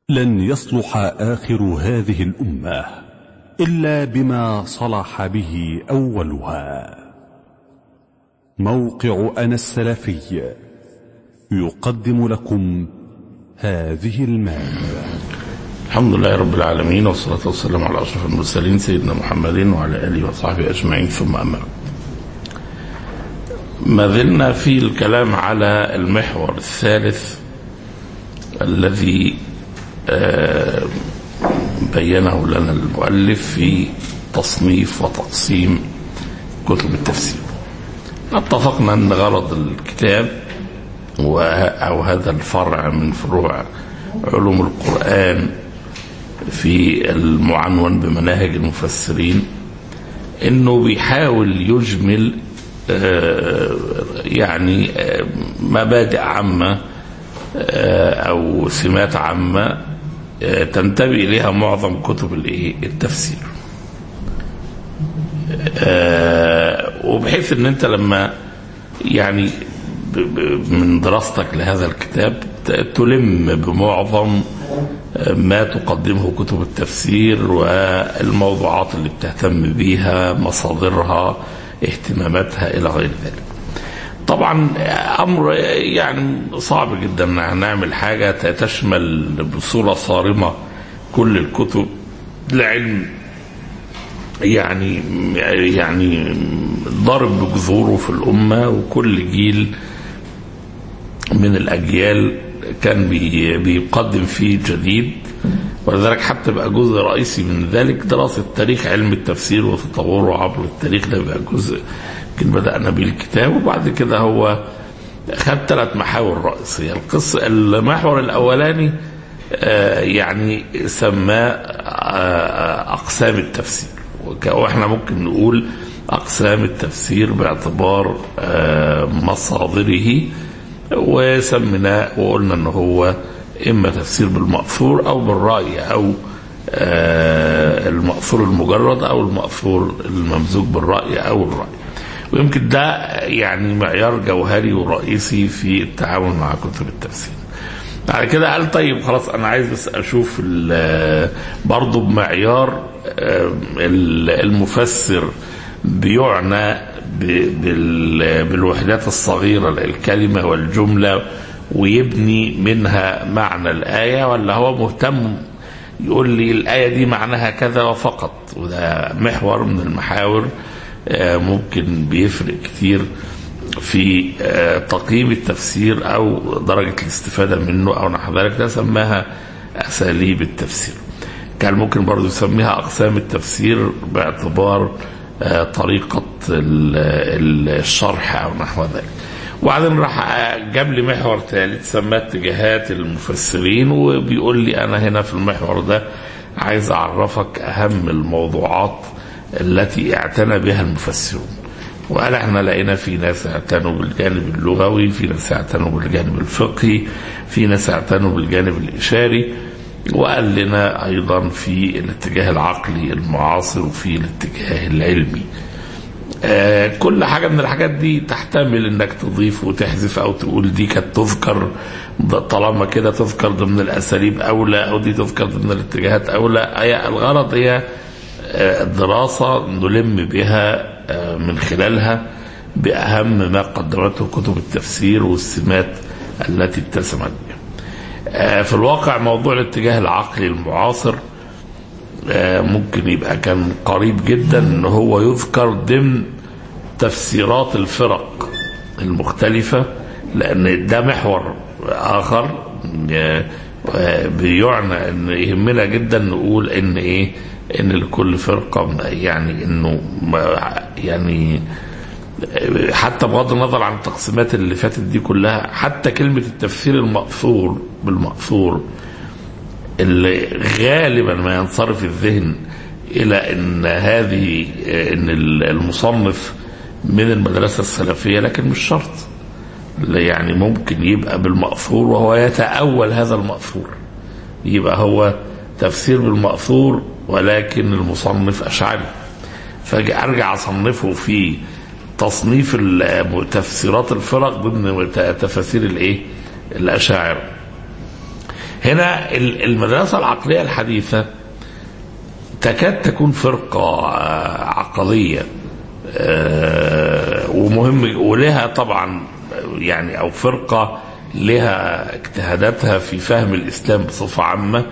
لن يصلح آخر هذه الأمة إلا بما صلح به أولها موقع أنا السلفي يقدم لكم هذه المادة الحمد لله رب العالمين والصلاة والسلام على أشرف المرسلين سيدنا محمد وعلى آله وصحبه أجمعين ثم أما بعد. ما زلنا في الكلام على المحور الثالث الذي آه، بينه لنا المؤلف في تصنيف وتقسيم كتب التفسير اتفقنا أن غرض الكتاب و- أو هذا الفرع من فروع علوم القرآن في المعنون بمناهج المفسرين انه بيحاول يجمل آه، يعني آه، مبادئ عامة آه، او سمات عامة آه، تنتمي اليها معظم كتب الايه التفسير آه، وبحيث ان انت لما يعني ب- ب- من دراستك لهذا الكتاب ت- تلم بمعظم ما تقدمه كتب التفسير والموضوعات اللي بتهتم بيها مصادرها اهتماماتها الى غير ذلك طبعا امر يعني صعب جدا ان نعمل حاجه تشمل بصوره صارمه كل الكتب العلم يعني يعني ضرب بجذوره في الامه وكل جيل من الاجيال كان بي بيقدم فيه جديد ولذلك حتى بقى جزء رئيسي من ذلك دراسه تاريخ علم التفسير وتطوره عبر التاريخ ده بقى جزء يمكن بدانا بيه الكتاب وبعد كده هو خد ثلاث محاور رئيسيه القصه المحور الاولاني آه، يعني سماه آه، اقسام التفسير وك- واحنا ممكن نقول اقسام التفسير باعتبار آه، مصادره وسميناه وقلنا ان هو اما تفسير بالمأثور او بالرأي او آه، المأثور المجرد او المأثور الممزوج بالرأي او الرأي ويمكن ده يعني معيار جوهري ورئيسي في التعامل مع كتب التفسير بعد كده قال طيب خلاص انا عايز بس اشوف ال- برضه بمعيار آه، ال- المفسر بيعنى ب- بال- بالوحدات الصغيرة الكلمة والجملة ويبني منها معنى الآية ولا هو مهتم يقول لي الآية دي معناها كذا وفقط وده محور من المحاور آه، ممكن بيفرق كتير في آه، تقييم التفسير او درجه الاستفاده منه او نحو ذلك ده سماها اساليب التفسير. كان ممكن برضه يسميها اقسام التفسير باعتبار آه، طريقه ال- ال- الشرح او نحو ذلك. وبعدين راح آه، جاب لي محور ثالث سماه اتجاهات المفسرين وبيقول لي انا هنا في المحور ده عايز اعرفك اهم الموضوعات التي اعتنى بها المفسرون. وقال احنا لقينا في ناس اعتنوا بالجانب اللغوي في ناس اعتنوا بالجانب الفقهي في ناس اعتنوا بالجانب الإشاري وقال لنا أيضا في الاتجاه العقلي المعاصر وفي الاتجاه العلمي آه كل حاجة من الحاجات دي تحتمل انك تضيف وتحذف او تقول دي كانت تذكر ده طالما كده تذكر ضمن الاساليب اولى او دي تذكر ضمن الاتجاهات اولى هي الغرض هي آه، الدراسة نلم بها آه، من خلالها بأهم ما قدمته كتب التفسير والسمات التي اتسمت بها آه، في الواقع موضوع الاتجاه العقلي المعاصر آه، ممكن يبقى كان قريب جدا ان هو يذكر ضمن تفسيرات الفرق المختلفة لأن ده محور آخر آه، آه، بيعنى ان يهمنا جدا نقول ان ايه ان لكل فرقة يعني انه ما- يعني آه، حتى بغض النظر عن التقسيمات اللي فاتت دي كلها حتى كلمة التفسير المأثور بالمأثور اللي غالبا ما ينصرف الذهن الى ان هذه ان المصنف من المدرسه السلفيه لكن مش شرط يعني ممكن يبقى بالمأثور وهو يتأول هذا المأثور يبقى هو تفسير بالمأثور ولكن المصنف أشعري فأجي أرجع أصنفه في تصنيف ال- تفسيرات الفرق ضمن تفاسير الإيه؟ الأشاعرة هنا ال- المدرسة العقلية الحديثة تكاد تكون فرقة آه، عقدية آه، ومهم ولها طبعا يعني أو فرقة لها اجتهاداتها في فهم الإسلام بصفة عامة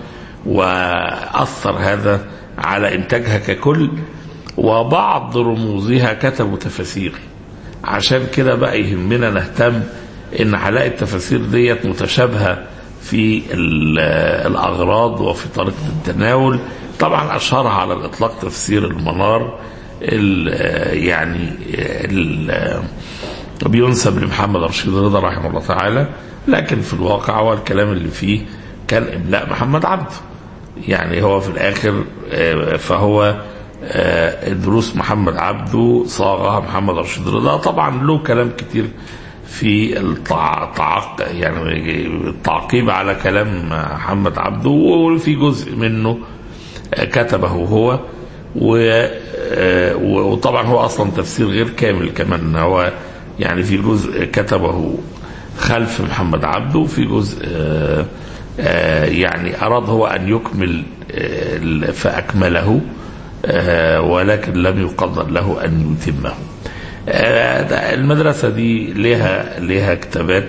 وأثر هذا على إنتاجها ككل وبعض رموزها كتبوا تفاسير عشان كده بقى يهمنا نهتم ان هنلاقي التفاسير ديت متشابهه في ال- الاغراض وفي طريقه التناول طبعا اشهرها على الاطلاق تفسير المنار ال- يعني ال- بينسب لمحمد رشيد رضا رحمه الله تعالى لكن في الواقع هو الكلام اللي فيه كان املاء محمد عبده يعني هو في الاخر آه، فهو آه، دروس محمد عبده صاغها محمد رشيد رضا طبعا له كلام كتير في التعق يعني التعقيب على كلام محمد عبده وفي جزء منه آه، كتبه هو و آه، وطبعا هو اصلا تفسير غير كامل كمان هو يعني في جزء كتبه خلف محمد عبده وفي جزء آه، آه، يعني أراد هو أن يكمل آه، فأكمله آه، ولكن لم يقدر له أن يتمه آه، ده المدرسة دي لها لها كتابات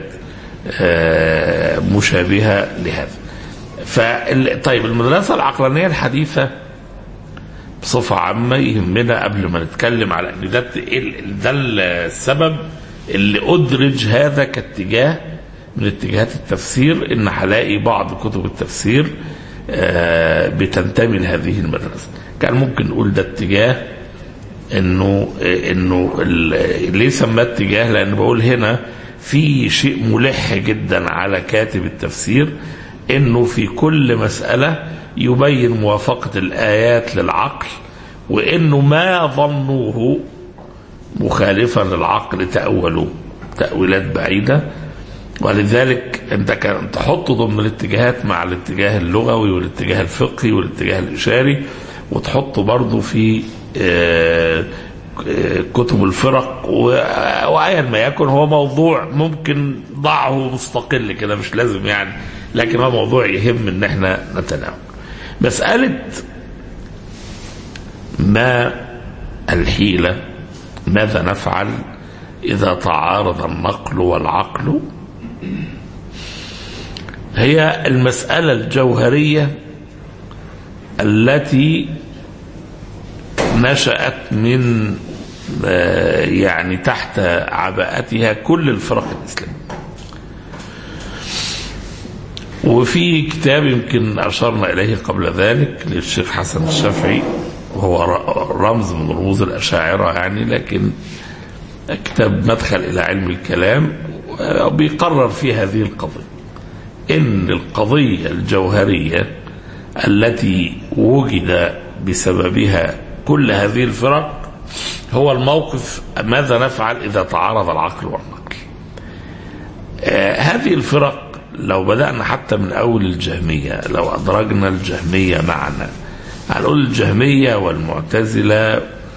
آه، مشابهة لهذا فال- طيب المدرسة العقلانية الحديثة بصفة عامة يهمنا قبل ما نتكلم على ان ده ده السبب اللي ادرج هذا كاتجاه من اتجاهات التفسير ان هلاقي بعض كتب التفسير آه، بتنتمي لهذه المدرسة كان ممكن نقول ده اتجاه انه انه ال- ليه سماه اتجاه لان بقول هنا في شيء ملح جدا على كاتب التفسير انه في كل مسألة يبين موافقة الآيات للعقل وانه ما ظنوه مخالفا للعقل تأولوا تأويلات بعيدة ولذلك انت كان تحط ضمن الاتجاهات مع الاتجاه اللغوي والاتجاه الفقهي والاتجاه الإشاري وتحطه برضه في آه، آه، كتب الفرق و- وايا ما يكن هو موضوع ممكن ضعه مستقل كده مش لازم يعني لكن هو موضوع يهم ان احنا نتناول مسألة ما الحيلة ماذا نفعل إذا تعارض النقل والعقل هي المسألة الجوهرية التي نشأت من آه، يعني تحت عباءتها كل الفرق الإسلامية وفي كتاب يمكن أشرنا إليه قبل ذلك للشيخ حسن الشافعي وهو ر- رمز من رموز الأشاعرة يعني لكن كتاب مدخل إلى علم الكلام آه، بيقرر في هذه القضية إن القضية الجوهرية التي وجد بسببها كل هذه الفرق هو الموقف ماذا نفعل إذا تعارض العقل والنقل آه هذه الفرق لو بدأنا حتى من أول الجهمية لو أدرجنا الجهمية معنا هنقول الجهمية والمعتزلة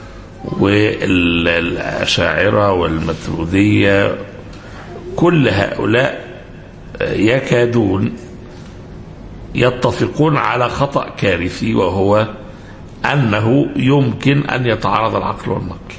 والأشاعرة والمترودية كل هؤلاء آه، يكادون يتفقون على خطأ كارثي وهو أنه يمكن أن يتعارض العقل والنقل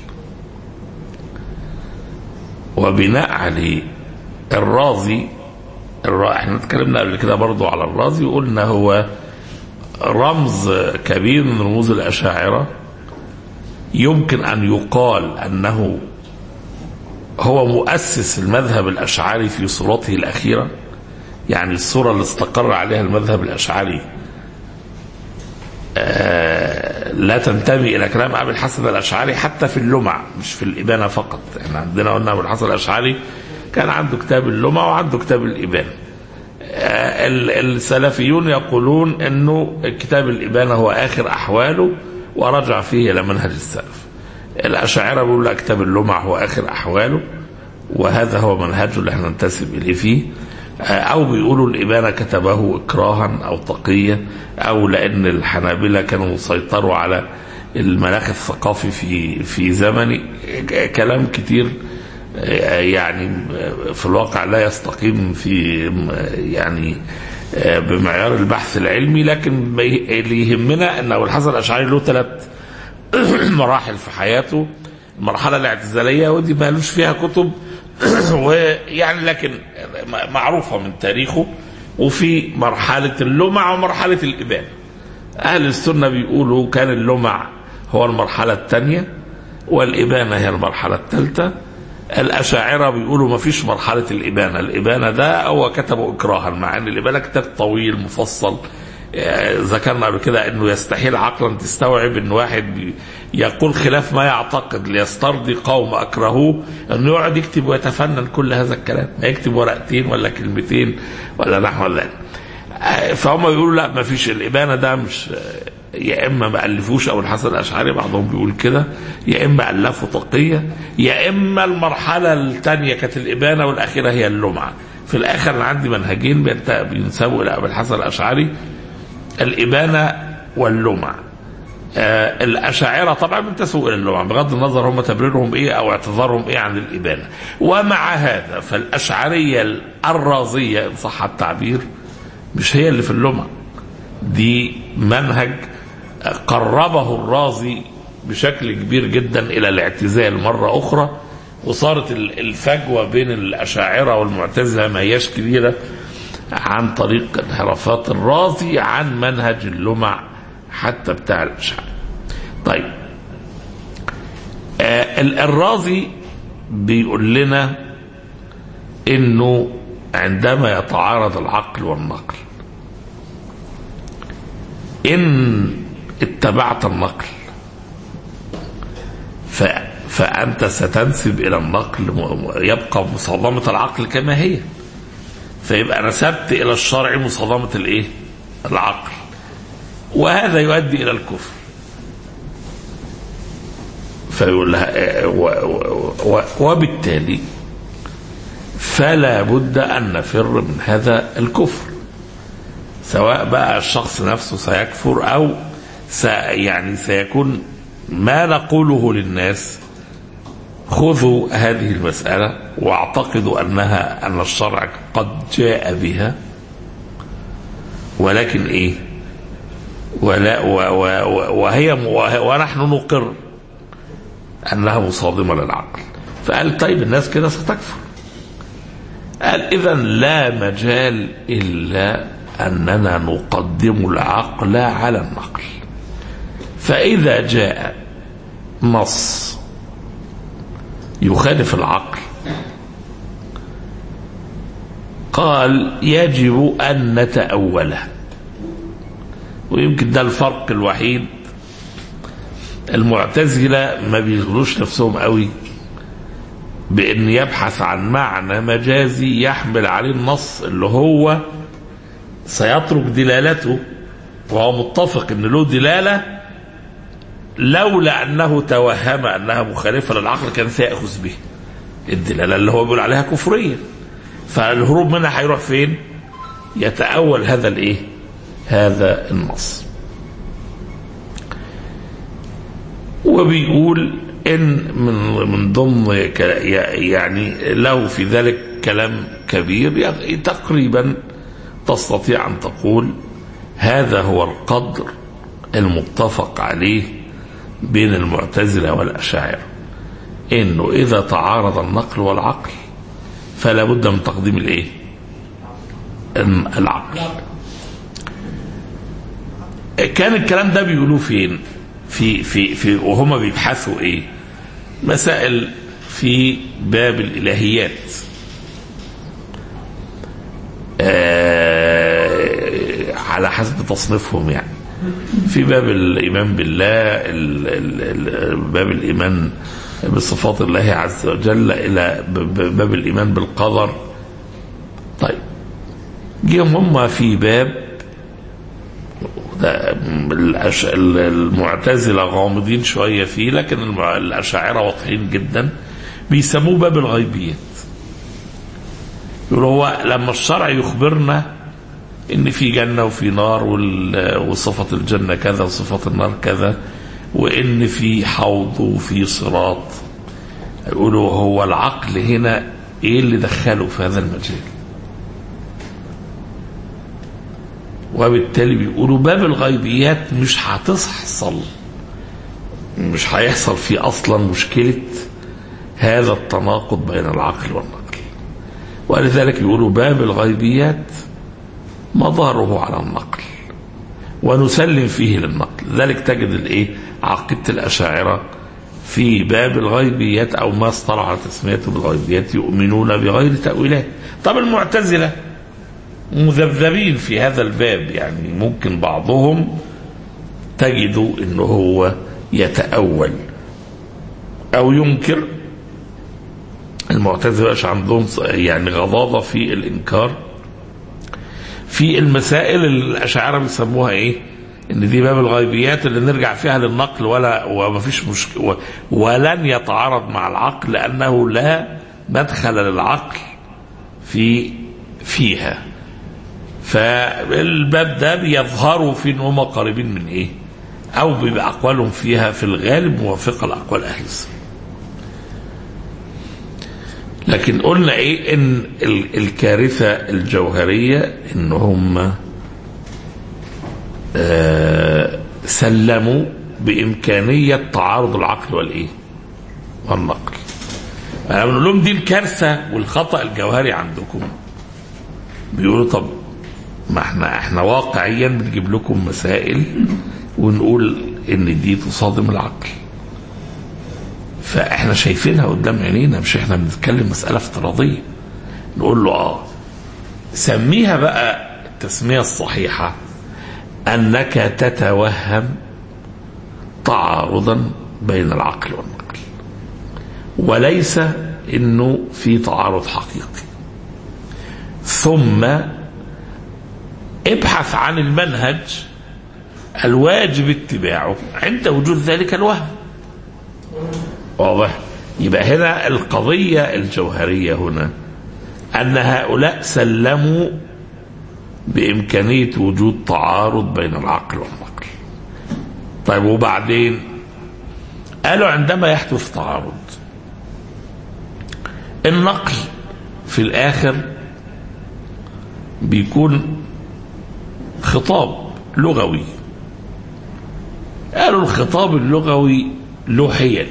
وبناء عليه الرازي الر... احنا اتكلمنا قبل كده برضو على الرازي وقلنا هو رمز كبير من رموز الأشاعرة يمكن أن يقال أنه هو مؤسس المذهب الأشعري في صورته الأخيرة يعني الصورة اللي استقر عليها المذهب الأشعري آه لا تنتمي إلى كلام أبي الحسن الأشعري حتى في اللمع مش في الإبانة فقط احنا عندنا قلنا أبو الحسن الأشعري كان عنده كتاب اللمع وعنده كتاب الإبانة آه ال- السلفيون يقولون أنه كتاب الإبانة هو آخر أحواله ورجع فيه إلى منهج السلف الأشاعرة بيقولوا لا كتاب اللمع هو آخر أحواله وهذا هو منهجه اللي احنا ننتسب إليه فيه أو بيقولوا الإبانة كتبه إكراها أو تقية أو لأن الحنابلة كانوا سيطروا على المناخ الثقافي في في زمنه كلام كتير يعني في الواقع لا يستقيم في يعني آه، بمعيار البحث العلمي لكن بي- اللي يهمنا ان ابو الحسن الاشعري له ثلاث مراحل في حياته المرحله الاعتزاليه ودي ما لوش فيها كتب ويعني لكن معروفه من تاريخه وفي مرحله اللمع ومرحله الابانه اهل السنه بيقولوا كان اللمع هو المرحله الثانيه والابانه هي المرحله الثالثه الأشاعرة بيقولوا ما فيش مرحلة الإبانة الإبانة ده هو كتبه إكراها مع أن الإبانة كتاب طويل مفصل آه، ذكرنا قبل كده أنه يستحيل عقلا تستوعب أن واحد بي- يقول خلاف ما يعتقد ليسترضي قوم أكرهوه أنه يقعد يكتب ويتفنن كل هذا الكلام ما يكتب ورقتين ولا كلمتين ولا نحو ذلك آه، فهم يقولوا لا ما فيش الإبانة ده مش آه، يا اما ما الفوش ابو الحسن الاشعري بعضهم بيقول كده يا اما الفوا تقيه يا اما المرحله الثانيه كانت الابانه والاخيره هي اللمعه في الاخر انا عندي منهجين بينت- بينسبوا الى ابو الحسن الاشعري الابانه واللمع آه الاشاعره طبعا بينتسبوا الى اللمع بغض النظر هم تبريرهم ايه او اعتذارهم ايه عن الابانه ومع هذا فالاشعريه الرازيه ان صح التعبير مش هي اللي في اللمع دي منهج قربه الرازي بشكل كبير جدا الى الاعتزال مره اخرى وصارت ال- الفجوه بين الاشاعره والمعتزله ما هياش كبيره عن طريق انحرافات الرازي عن منهج اللمع حتى بتاع الاشاعره. طيب آه ال- الرازي بيقول لنا انه عندما يتعارض العقل والنقل إن اتبعت النقل ف فأنت ستنسب إلى النقل م- م- يبقى مصادمة العقل كما هي فيبقى نسبت إلى الشرع مصادمة الإيه؟ العقل وهذا يؤدي إلى الكفر فيقول لها و و و وبالتالي فلا بد أن نفر من هذا الكفر سواء بقى الشخص نفسه سيكفر او س يعني سيكون ما نقوله للناس خذوا هذه المسألة واعتقدوا أنها أن الشرع قد جاء بها ولكن إيه ولا و و و وهي وه- ونحن نقر أنها مصادمة للعقل فقال طيب الناس كده ستكفر قال إذا لا مجال إلا أننا نقدم العقل على النقل فإذا جاء نص يخالف العقل قال يجب أن نتأوله ويمكن ده الفرق الوحيد المعتزلة ما بيشغلوش نفسهم قوي بأن يبحث عن معنى مجازي يحمل عليه النص اللي هو سيترك دلالته وهو متفق ان له دلاله لولا انه توهم انها مخالفه للعقل كان سيأخذ به الدلاله اللي هو بيقول عليها كفريه فالهروب منها هيروح فين؟ يتأول هذا الايه؟ هذا النص وبيقول ان من من ضمن ك- يعني له في ذلك كلام كبير يعني تقريبا تستطيع ان تقول هذا هو القدر المتفق عليه بين المعتزله والاشاعره انه اذا تعارض النقل والعقل فلا بد من تقديم الايه؟ الن- العقل كان الكلام ده بيقولوه فين؟ في في في وهما بيبحثوا ايه؟ مسائل في باب الالهيات. آه على حسب تصنيفهم يعني. في باب الايمان بالله ال ال ال باب الايمان بصفات الله عز وجل الى ب- ب- باب الايمان بالقدر. طيب جيهم هم في باب ده الأش- المعتزلة غامضين شوية فيه لكن المع- الأشاعرة واضحين جدا بيسموه باب الغيبيات يقول هو لما الشرع يخبرنا ان في جنة وفي نار وال- وصفة الجنة كذا وصفة النار كذا وان في حوض وفي صراط يقولوا هو العقل هنا ايه اللي دخله في هذا المجال وبالتالي بيقولوا باب الغيبيات مش هتحصل مش هيحصل فيه اصلا مشكله هذا التناقض بين العقل والنقل ولذلك يقولوا باب الغيبيات مظهره على النقل ونسلم فيه للنقل ذلك تجد الايه عقيده الاشاعره في باب الغيبيات او ما اصطلح على تسميته بالغيبيات يؤمنون بغير تاويلات طب المعتزله مذبذبين في هذا الباب يعني ممكن بعضهم تجدوا انه هو يتأول او ينكر المعتزله مش عندهم يعني غضاضه في الانكار في المسائل اللي الاشاعره بيسموها ايه؟ ان دي باب الغيبيات اللي نرجع فيها للنقل ولا وما فيش مشكله ولن يتعارض مع العقل لانه لا مدخل للعقل في فيها فالباب ده بيظهروا في ان هم قريبين من ايه؟ او بيبقى اقوالهم فيها في الغالب موافقه لاقوال اهل السنه. لكن قلنا ايه ان ال- الكارثه الجوهريه ان هم آه سلموا بامكانيه تعارض العقل والايه؟ والنقل. انا بنقول لهم دي الكارثه والخطا الجوهري عندكم. بيقولوا طب ما احنا احنا واقعيا بنجيب لكم مسائل ونقول ان دي تصادم العقل. فاحنا شايفينها قدام عينينا مش احنا بنتكلم مساله افتراضيه. نقول له اه سميها بقى التسميه الصحيحه انك تتوهم تعارضا بين العقل والنقل وليس انه في تعارض حقيقي ثم ابحث عن المنهج الواجب اتباعه عند وجود ذلك الوهم واضح يبقى هنا القضية الجوهرية هنا أن هؤلاء سلموا بإمكانية وجود تعارض بين العقل والنقل طيب وبعدين قالوا عندما يحدث تعارض النقل في الآخر بيكون خطاب لغوي قالوا الخطاب اللغوي له حيل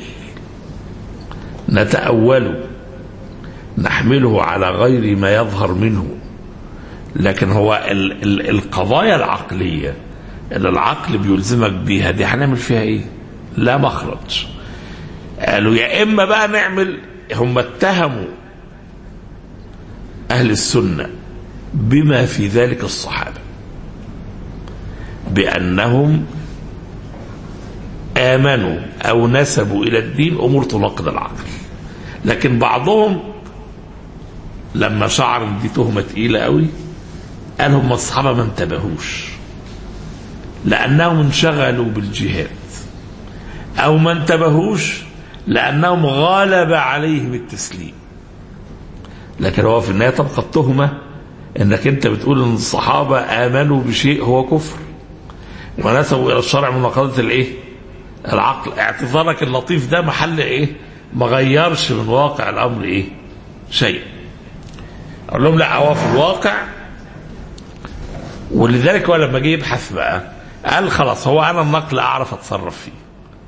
نتأوله نحمله على غير ما يظهر منه لكن هو ال ال القضايا العقلية اللي العقل بيلزمك بيها دي هنعمل فيها ايه لا مخرج قالوا يا اما بقى نعمل هم اتهموا اهل السنة بما في ذلك الصحابة بأنهم آمنوا أو نسبوا إلى الدين أمور تناقض العقل لكن بعضهم لما شعر ان دي تهمة تقيلة قوي قال هم الصحابة ما انتبهوش لأنهم انشغلوا بالجهاد أو ما انتبهوش لأنهم غالب عليهم التسليم لكن هو في النهاية تبقى التهمة انك انت بتقول ان الصحابة آمنوا بشيء هو كفر ونسبوا إلى الشرع من مناقضة الايه؟ العقل اعتذارك اللطيف ده محل ايه؟ ما غيرش من واقع الأمر ايه؟ شيء أقول لهم لا هو في الواقع ولذلك هو لما جه يبحث بقى قال خلاص هو انا النقل اعرف اتصرف فيه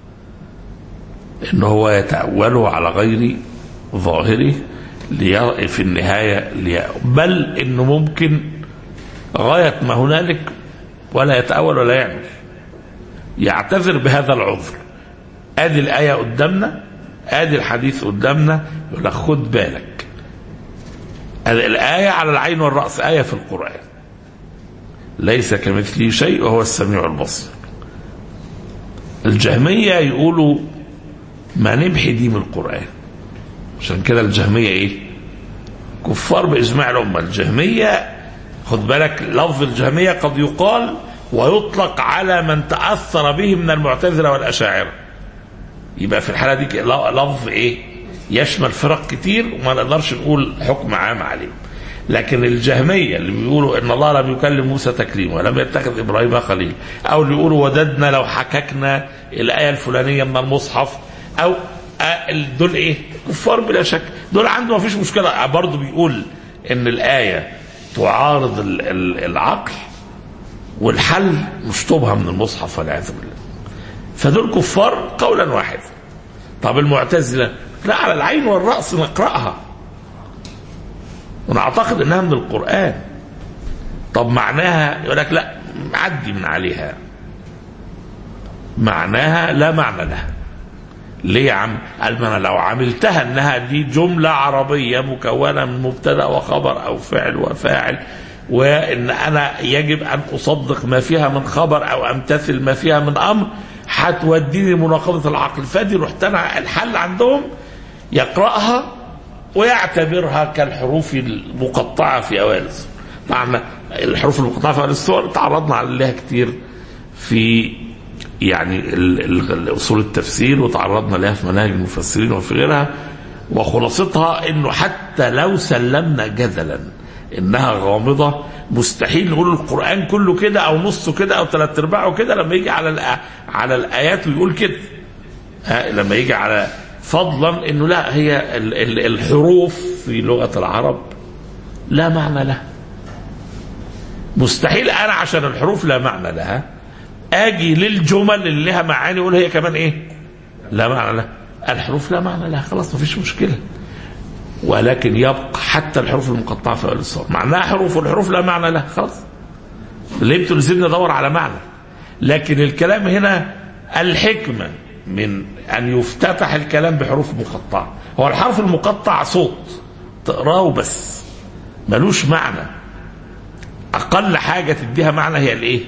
ان هو يتأوله على غير ظاهره لي في النهاية لي بل انه ممكن غاية ما هنالك ولا يتأول ولا يعمل يعتذر بهذا العذر ادي الآية قدامنا ادي الحديث قدامنا يقول لك خد بالك الآية على العين والرأس آية في القرآن ليس كمثله شيء وهو السميع البصير الجهمية يقولوا ما نمحي دي من القرآن عشان كده الجهمية ايه كفار بإجماع الأمة الجهمية خد بالك لفظ الجهمية قد يقال ويطلق على من تأثر به من المعتزلة والأشاعرة يبقى في الحالة دي لفظ ايه يشمل فرق كتير وما نقدرش نقول حكم عام عليهم لكن الجهمية اللي بيقولوا ان الله لم يكلم موسى تكليما ولم يتخذ ابراهيم خليل او اللي يقولوا وددنا لو حككنا الايه الفلانيه من المصحف او دول ايه كفار بلا شك دول عنده ما فيش مشكله برضه بيقول ان الايه تعارض العقل والحل نشطبها من المصحف والعياذ بالله فدول كفار قولا واحدا طب المعتزلة لا على العين والرأس نقرأها ونعتقد انها من القرآن طب معناها يقول لك لا عدي من عليها معناها لا معنى لها ليه يا عم؟ قال ما انا لو عملتها انها دي جمله عربيه مكونه من مبتدا وخبر او فعل وفاعل وان انا يجب ان اصدق ما فيها من خبر او امتثل ما فيها من امر هتوديني مناقضه العقل فدي رحت انا الحل عندهم يقراها ويعتبرها كالحروف المقطعه في اوائل السور معنى الحروف المقطعه في اوائل السور تعرضنا عليها كتير في يعني ال- ال- اصول التفسير وتعرضنا لها في مناهج المفسرين وفي غيرها وخلاصتها انه حتى لو سلمنا جدلا انها غامضه مستحيل نقول القران كله كده او نصه كده او ثلاث ارباعه كده لما يجي على الآ- على الايات ويقول كده ها لما يجي على فضلا انه لا هي ال- ال- الحروف في لغه العرب لا معنى لها مستحيل انا عشان الحروف لا معنى لها اجي للجمل اللي لها معاني اقول هي كمان ايه لا معنى لها الحروف لا معنى لها خلاص مفيش مشكله ولكن يبقى حتى الحروف المقطعه في اول الصور معناها حروف والحروف لا معنى لها خلاص ليه بتلزمني ادور على معنى لكن الكلام هنا الحكمه من ان يفتتح الكلام بحروف مقطعه هو الحرف المقطع صوت تقراه بس ملوش معنى اقل حاجه تديها معنى هي الايه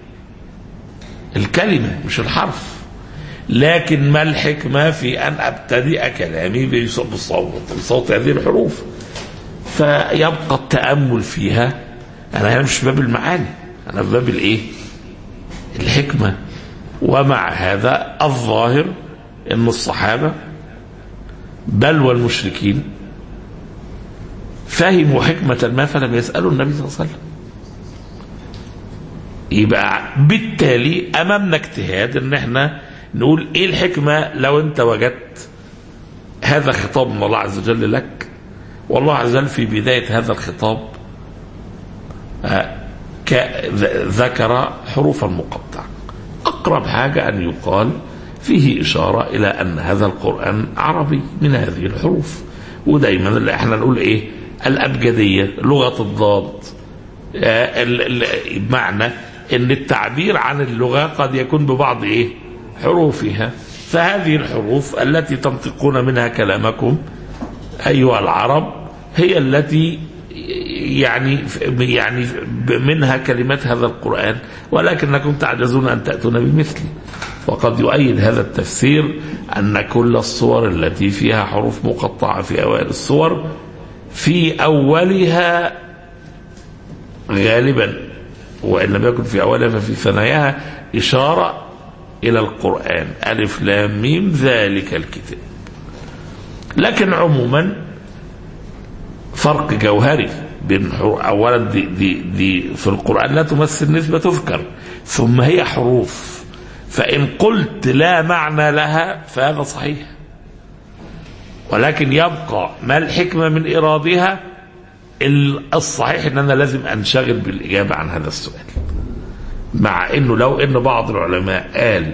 الكلمه مش الحرف لكن ما الحكمه في ان ابتدئ كلامي بصوت بالصوت بصوت هذه الحروف فيبقى التامل فيها انا هنا مش في باب المعاني انا في باب الايه الحكمه ومع هذا الظاهر ان الصحابه بل والمشركين فهموا حكمة ما فلم يسألوا النبي صلى الله عليه وسلم يبقى بالتالي أمامنا اجتهاد ان احنا نقول ايه الحكمة لو انت وجدت هذا خطاب من الله عز وجل لك والله عز وجل في بداية هذا الخطاب آه، ك- ذ- ذكر حروفا مقطعة أقرب حاجة أن يقال فيه إشارة إلى أن هذا القرآن عربي من هذه الحروف ودايما اللي احنا نقول إيه الأبجدية لغة الضاد آه، ال- ال- بمعنى أن التعبير عن اللغة قد يكون ببعض إيه حروفها فهذه الحروف التي تنطقون منها كلامكم أيها العرب هي التي يعني يعني منها كلمات هذا القرآن ولكنكم تعجزون أن تأتون بمثله وقد يؤيد هذا التفسير أن كل الصور التي فيها حروف مقطعة في أوائل الصور في أولها غالبا وإن لم يكن في أولها ففي ثناياها إشارة إلى القرآن ألف لام ميم ذلك الكتاب لكن عموما فرق جوهري بين حروف اولا دي, دي, دي في القران لا تمثل نسبه تذكر ثم هي حروف فان قلت لا معنى لها فهذا صحيح ولكن يبقى ما الحكمه من ارادها ال- الصحيح ان انا لازم انشغل بالاجابه عن هذا السؤال مع انه لو ان بعض العلماء قال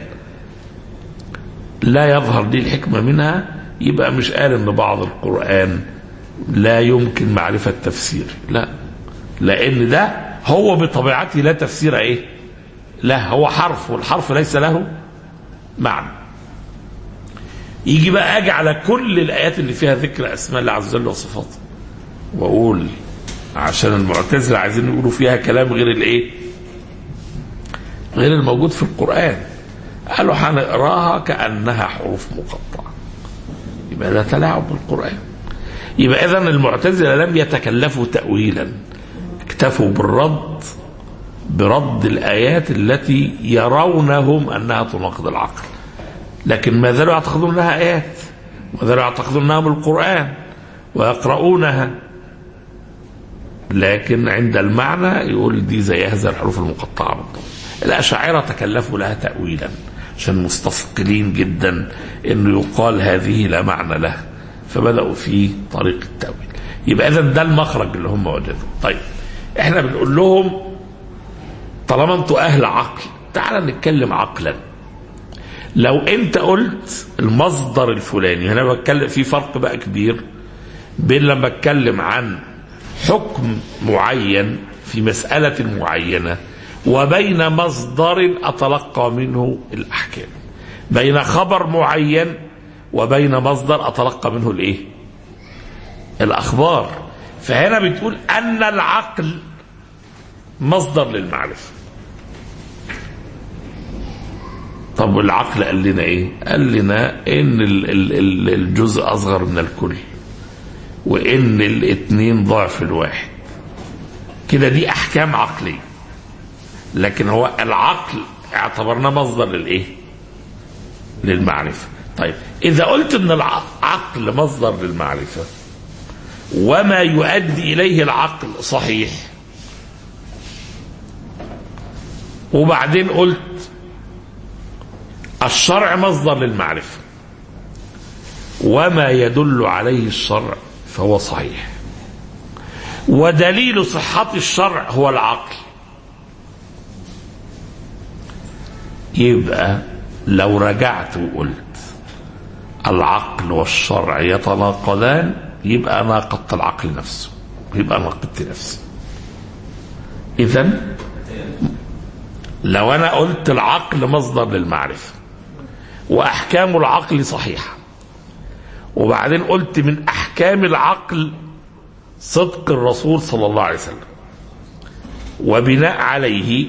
لا يظهر لي الحكمه منها يبقى مش قال ان بعض القران لا يمكن معرفة تفسير لا لأن ده هو بطبيعته لا تفسير إيه لا هو حرف والحرف ليس له معنى يجي بقى أجي على كل الآيات اللي فيها ذكر أسماء الله عز وجل وصفاته وأقول عشان المعتزلة عايزين يقولوا فيها كلام غير الإيه غير الموجود في القرآن قالوا هنقراها كأنها حروف مقطعة يبقى ده تلاعب بالقرآن يبقى اذا المعتزله لم يتكلفوا تاويلا اكتفوا بالرد برد الايات التي يرونهم انها تناقض العقل لكن ما زالوا يعتقدون انها ايات ما زالوا يعتقدون انها من القران ويقرؤونها لكن عند المعنى يقول دي زي هذا الحروف المقطعه بالضبط الاشاعره تكلفوا لها تاويلا عشان مستثقلين جدا انه يقال هذه لا معنى لها فبداوا في طريق التاويل يبقى اذا ده المخرج اللي هم وجدوه طيب احنا بنقول لهم طالما انتوا اهل عقل تعال نتكلم عقلا لو انت قلت المصدر الفلاني هنا بتكلم في فرق بقى كبير بين لما اتكلم عن حكم معين في مسألة معينة وبين مصدر أتلقى منه الأحكام بين خبر معين وبين مصدر أتلقى منه الإيه الأخبار فهنا بتقول أن العقل مصدر للمعرفة طب والعقل قال لنا ايه قال لنا ان ال- ال- ال- الجزء اصغر من الكل وان الاثنين ضعف الواحد كده دي احكام عقليه لكن هو العقل اعتبرناه مصدر للايه للمعرفه طيب اذا قلت ان العقل مصدر للمعرفه وما يؤدي اليه العقل صحيح وبعدين قلت الشرع مصدر للمعرفة وما يدل عليه الشرع فهو صحيح ودليل صحة الشرع هو العقل يبقى لو رجعت وقلت العقل والشرع يتناقضان يبقى ناقضت العقل نفسه يبقى ناقضت نفسي إذا لو أنا قلت العقل مصدر للمعرفة واحكام العقل صحيحه وبعدين قلت من احكام العقل صدق الرسول صلى الله عليه وسلم وبناء عليه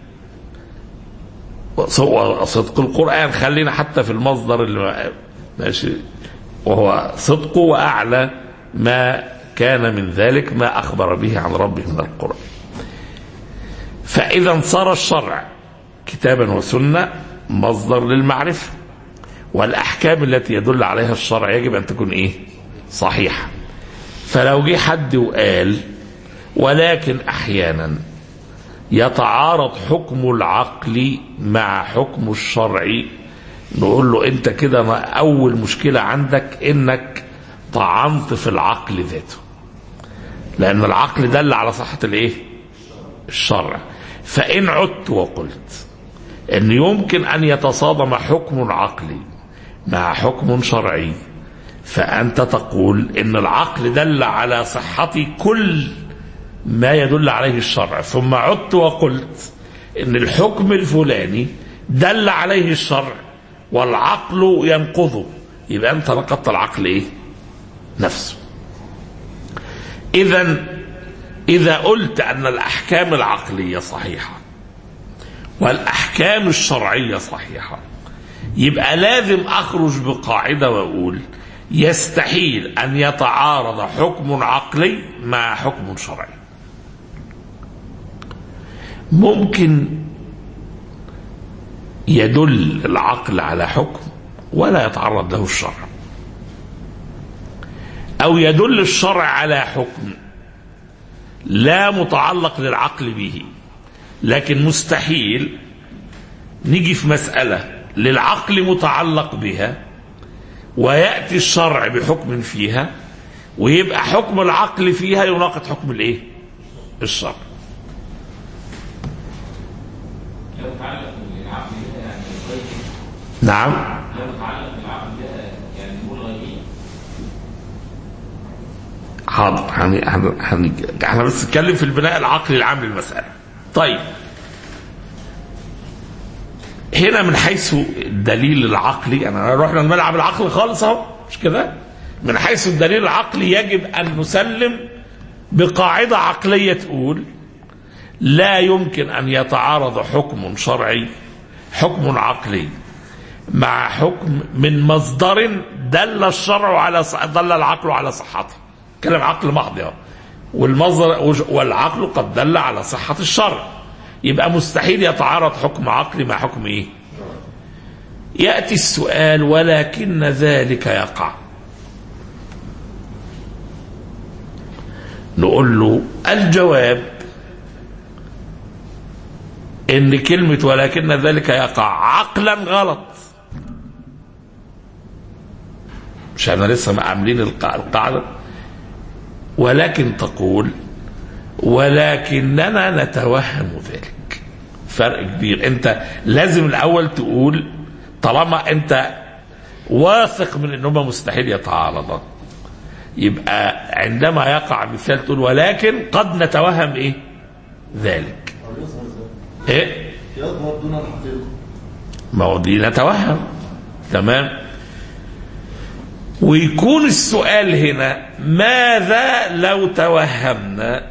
صدق القران خلينا حتى في المصدر اللي ماشي وهو صدقه واعلى ما كان من ذلك ما اخبر به عن ربه من القران فاذا صار الشرع كتابا وسنه مصدر للمعرفه والاحكام التي يدل عليها الشرع يجب ان تكون ايه صحيحه فلو جه حد وقال ولكن احيانا يتعارض حكم العقل مع حكم الشرع نقول له انت كده ما اول مشكله عندك انك طعنت في العقل ذاته لان العقل دل على صحه الايه الشرع فان عدت وقلت ان يمكن ان يتصادم حكم عقلي مع حكم شرعي فانت تقول ان العقل دل على صحه كل ما يدل عليه الشرع ثم عدت وقلت ان الحكم الفلاني دل عليه الشرع والعقل ينقضه يبقى انت نقضت العقل ايه نفسه اذا اذا قلت ان الاحكام العقليه صحيحه والاحكام الشرعيه صحيحه يبقى لازم اخرج بقاعده واقول يستحيل ان يتعارض حكم عقلي مع حكم شرعي ممكن يدل العقل على حكم ولا يتعرض له الشرع او يدل الشرع على حكم لا متعلق للعقل به لكن مستحيل نيجي في مسألة للعقل متعلق بها ويأتي الشرع بحكم فيها ويبقى حكم العقل فيها يناقض حكم الايه الشرع نعم حاضر هن هن هن احنا بس نتكلم في البناء العقلي العام للمسألة طيب هنا من حيث الدليل العقلي انا رحنا الملعب العقل خالص اهو مش كده من حيث الدليل العقلي يجب ان نسلم بقاعده عقليه تقول لا يمكن ان يتعارض حكم شرعي حكم عقلي مع حكم من مصدر دل الشرع على ص... دل العقل على صحته كلام عقل محض اهو والمصدر والعقل قد دل على صحه الشرع يبقى مستحيل يتعارض حكم عقلي مع حكم ايه ياتي السؤال ولكن ذلك يقع نقول له الجواب ان كلمه ولكن ذلك يقع عقلا غلط مش احنا لسه ما عاملين القاعده ولكن تقول ولكننا نتوهم ذلك فرق كبير انت لازم الاول تقول طالما انت واثق من انهما مستحيل يتعارضا يبقى عندما يقع مثال تقول ولكن قد نتوهم ايه ذلك ايه يظهر دون الحقيقة ما هو دي نتوهم تمام ويكون السؤال هنا ماذا لو توهمنا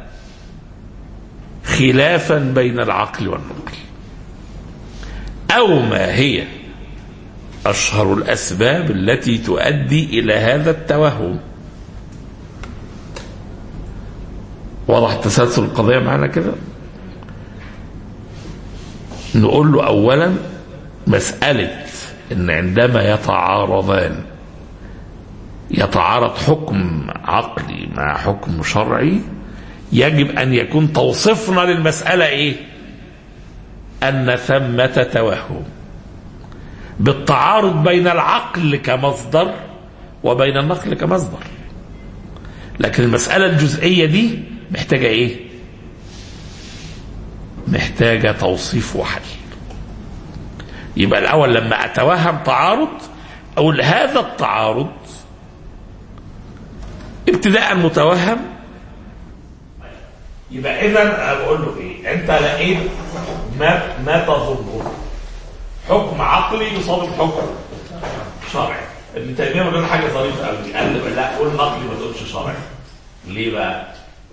خلافا بين العقل والنقل او ما هي اشهر الاسباب التي تؤدي الى هذا التوهم واضح تسلسل القضيه معنا كده نقول له اولا مساله ان عندما يتعارضان يتعارض حكم عقلي مع حكم شرعي يجب ان يكون توصيفنا للمساله ايه ان ثمه توهم بالتعارض بين العقل كمصدر وبين النقل كمصدر لكن المساله الجزئيه دي محتاجه ايه محتاجه توصيف وحل يبقى الاول لما اتوهم تعارض اقول هذا التعارض ابتداء متوهم يبقى اذا بقول له ايه انت لقيت ما ما تظنه حكم عقلي يصادم حكم شرعي ابن تيميه بيقول لنا حاجه ظريفه قوي قال لي لا قول نقلي ما تقولش شرعي ليه بقى؟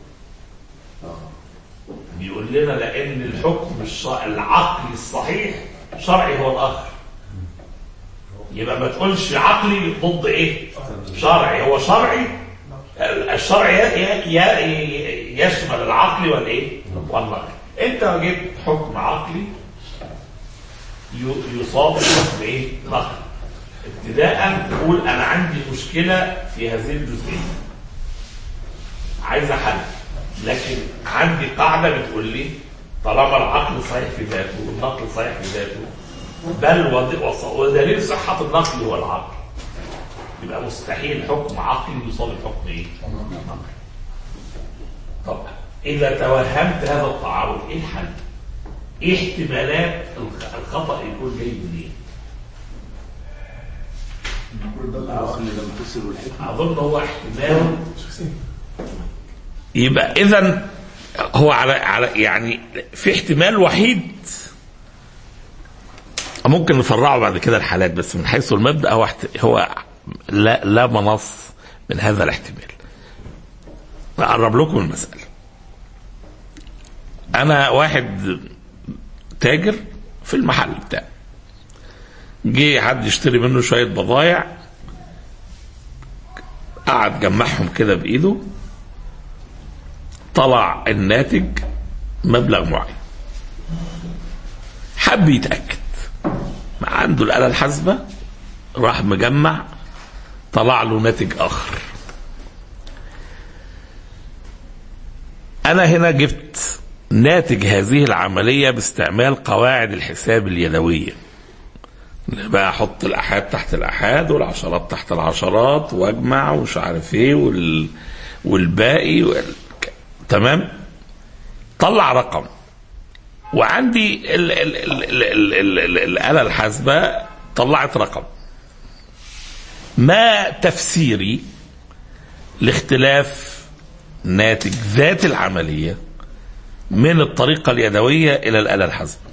بيقول لنا لان الحكم الشرع العقلي الصحيح شرعي هو الاخر يبقى ما تقولش عقلي ضد ايه شرعي هو شرعي الشرع ي- ي- ي- يشمل العقل والايه والنقل انت جبت حكم عقلي ي- يصاب حكم ايه نقل ابتداء تقول انا عندي مشكله في هذه الجزئيه عايز حل لكن عندي قاعده بتقول لي طالما العقل صحيح في ذاته والنقل صحيح في ذاته بل ود- وص- ودليل صحه النقل هو العقل يبقى مستحيل حكم عقلي يصادم حكم ايه؟ نقل. طب اذا توهمت هذا التعارض ايه الحل؟ ايه احتمالات الخ- الخطا يكون جاي منين؟ اظن هو احتمال يبقى اذا هو على على يعني في احتمال وحيد ممكن نفرعه بعد كده الحالات بس من حيث المبدا هو احت- هو لا لا منص من هذا الاحتمال اقرب لكم المساله انا واحد تاجر في المحل بتاعي جه حد يشتري منه شويه بضايع قعد جمعهم كده بايده طلع الناتج مبلغ معين حب يتاكد ما عنده الاله الحاسبه راح مجمع طلع له ناتج اخر انا هنا جبت ناتج هذه العمليه باستعمال قواعد الحساب اليدويه بقى احط الاحاد تحت الاحاد والعشرات تحت العشرات واجمع ومش عارف ايه وال... والباقي وال... تمام طلع رقم وعندي ال... ال... ال... ال... ال... ال... ال... الاله الحاسبه طلعت رقم ما تفسيري لاختلاف ناتج ذات العمليه من الطريقه اليدويه الى الاله الحاسبه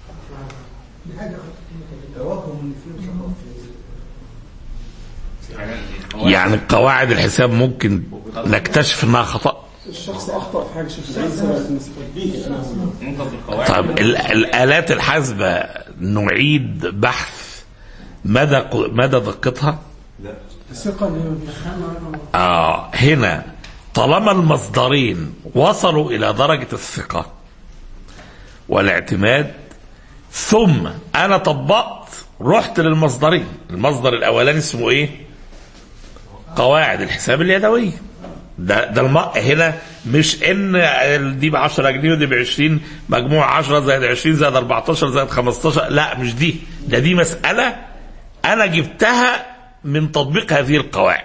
يعني قواعد الحساب ممكن نكتشف انها خطا الشخص اخطا في حاجه شكل عايز نثبت انا طيب ال- الالات الحاسبه نعيد بحث مدى ق- مدى دقتها الثقه اللي هي بتدخلنا اه هنا طالما المصدرين وصلوا الى درجه الثقه والاعتماد ثم انا طبقت رحت للمصدرين المصدر الاولاني اسمه ايه قواعد الحساب اليدويه ده ده الم... هنا مش ان دي ب 10 جنيه ودي ب 20 مجموع 10 زائد 20 زائد 14 زائد 15 لا مش دي ده دي مساله انا جبتها من تطبيق هذه القواعد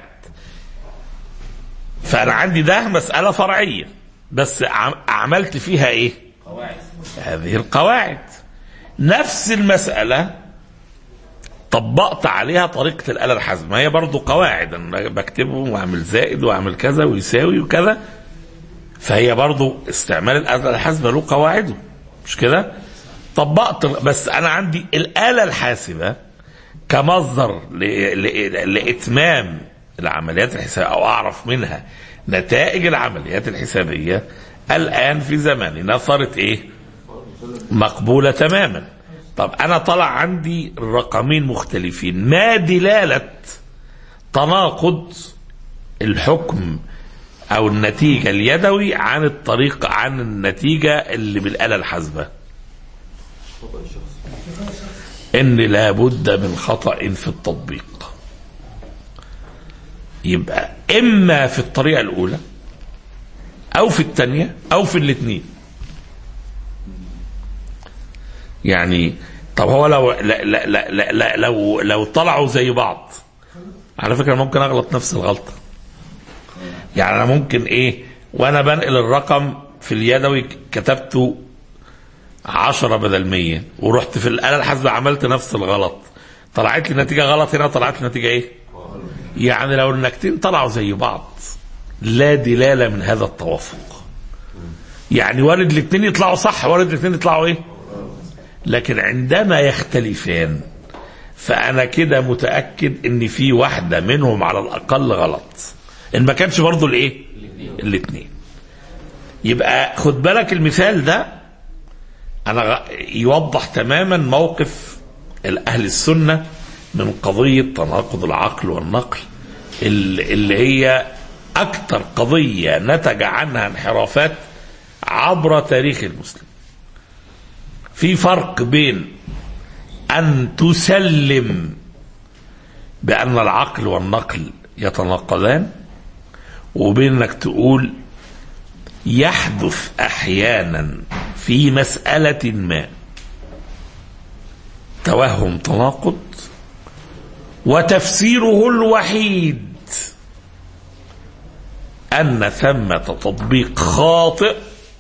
فانا عندي ده مساله فرعيه بس عم- عملت فيها ايه هذه القواعد نفس المسألة طبقت عليها طريقة الآلة الحاسبة ما هي برضو قواعد أنا بكتبهم وأعمل زائد وأعمل كذا ويساوي وكذا فهي برضو استعمال الآلة الحاسبة له قواعده مش كده طبقت بس أنا عندي الآلة الحاسبة كمصدر ل- ل- لإتمام العمليات الحسابية أو أعرف منها نتائج العمليات الحسابية الآن في زماننا صارت إيه مقبولة تماما طب أنا طلع عندي رقمين مختلفين ما دلالة تناقض الحكم أو النتيجة اليدوي عن الطريقة عن النتيجة اللي بالآلة الحاسبة ان لابد من خطا في التطبيق يبقى اما في الطريقه الاولى او في الثانيه او في الاثنين يعني طب هو لو لا لا لا لا لا لو لو طلعوا زي بعض على فكره ممكن اغلط نفس الغلطه يعني انا ممكن ايه وانا بنقل الرقم في اليدوي كتبته عشرة بدل مية ورحت في الآلة الحاسبة عملت نفس الغلط طلعت لي نتيجة غلط هنا طلعت لي نتيجة ايه يعني لو النكتين طلعوا زي بعض لا دلالة من هذا التوافق يعني وارد الاثنين يطلعوا صح وارد الاثنين يطلعوا ايه لكن عندما يختلفان فانا كده متاكد ان في واحده منهم على الاقل غلط ان ما كانش برضه الايه الاثنين يبقى خد بالك المثال ده انا غ- يوضح تماما موقف الاهل السنه من قضيه تناقض العقل والنقل اللي اللي هي اكثر قضيه نتج عنها انحرافات عبر تاريخ المسلم في فرق بين ان تسلم بان العقل والنقل يتناقضان وبين انك تقول يحدث احيانا في مساله ما توهم تناقض وتفسيره الوحيد ان ثمه تطبيق خاطئ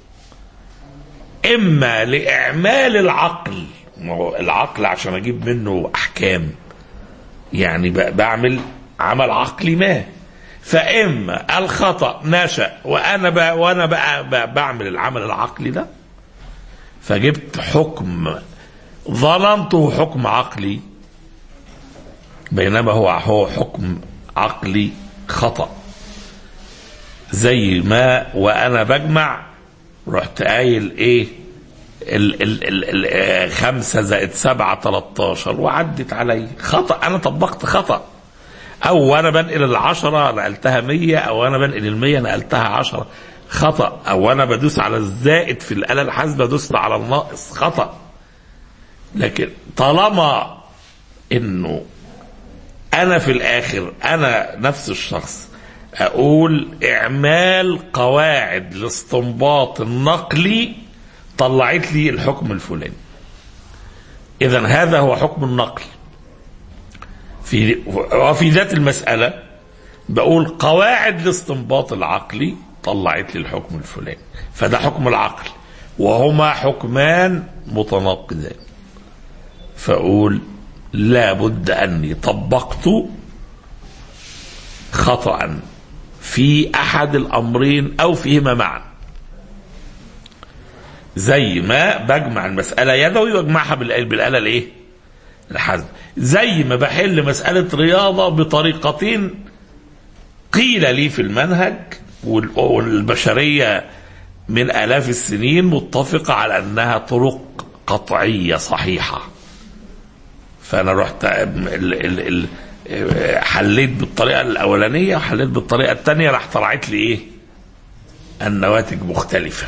اما لاعمال العقل ما هو العقل عشان اجيب منه احكام يعني ب- بعمل عمل عقلي ما فاما الخطا نشا وانا ب... وانا بقى ب... بعمل العمل العقلي ده فجبت حكم ظننته حكم عقلي بينما هو هو حكم عقلي خطأ زي ما وانا بجمع رحت قايل ايه ال ال ال ال آه، خمسة زائد سبعة 13 وعدت علي خطأ أنا طبقت خطأ أو وأنا بنقل العشرة نقلتها مية أو أنا بنقل المية نقلتها عشرة خطأ أو أنا بدوس على الزائد في الآلة الحاسبة دوست على الناقص خطأ لكن طالما إنه أنا في الآخر أنا نفس الشخص أقول إعمال قواعد الاستنباط النقلي طلعت لي الحكم الفلاني إذا هذا هو حكم النقل في وفي ذات المسألة بقول قواعد الاستنباط العقلي طلعت لي الحكم الفلاني فده حكم العقل وهما حكمان متناقضان فأقول لابد أني طبقت خطأ في أحد الأمرين أو فيهما معا زي ما بجمع المسألة يدوي واجمعها بالآلة بالآلة الإيه؟ الحزم زي ما بحل مسألة رياضة بطريقتين قيل لي في المنهج وال- والبشرية من آلاف السنين متفقة على أنها طرق قطعية صحيحة فأنا رحت ال ال ال حليت بالطريقة الأولانية وحليت بالطريقة الثانية راح طلعت لي إيه النواتج مختلفة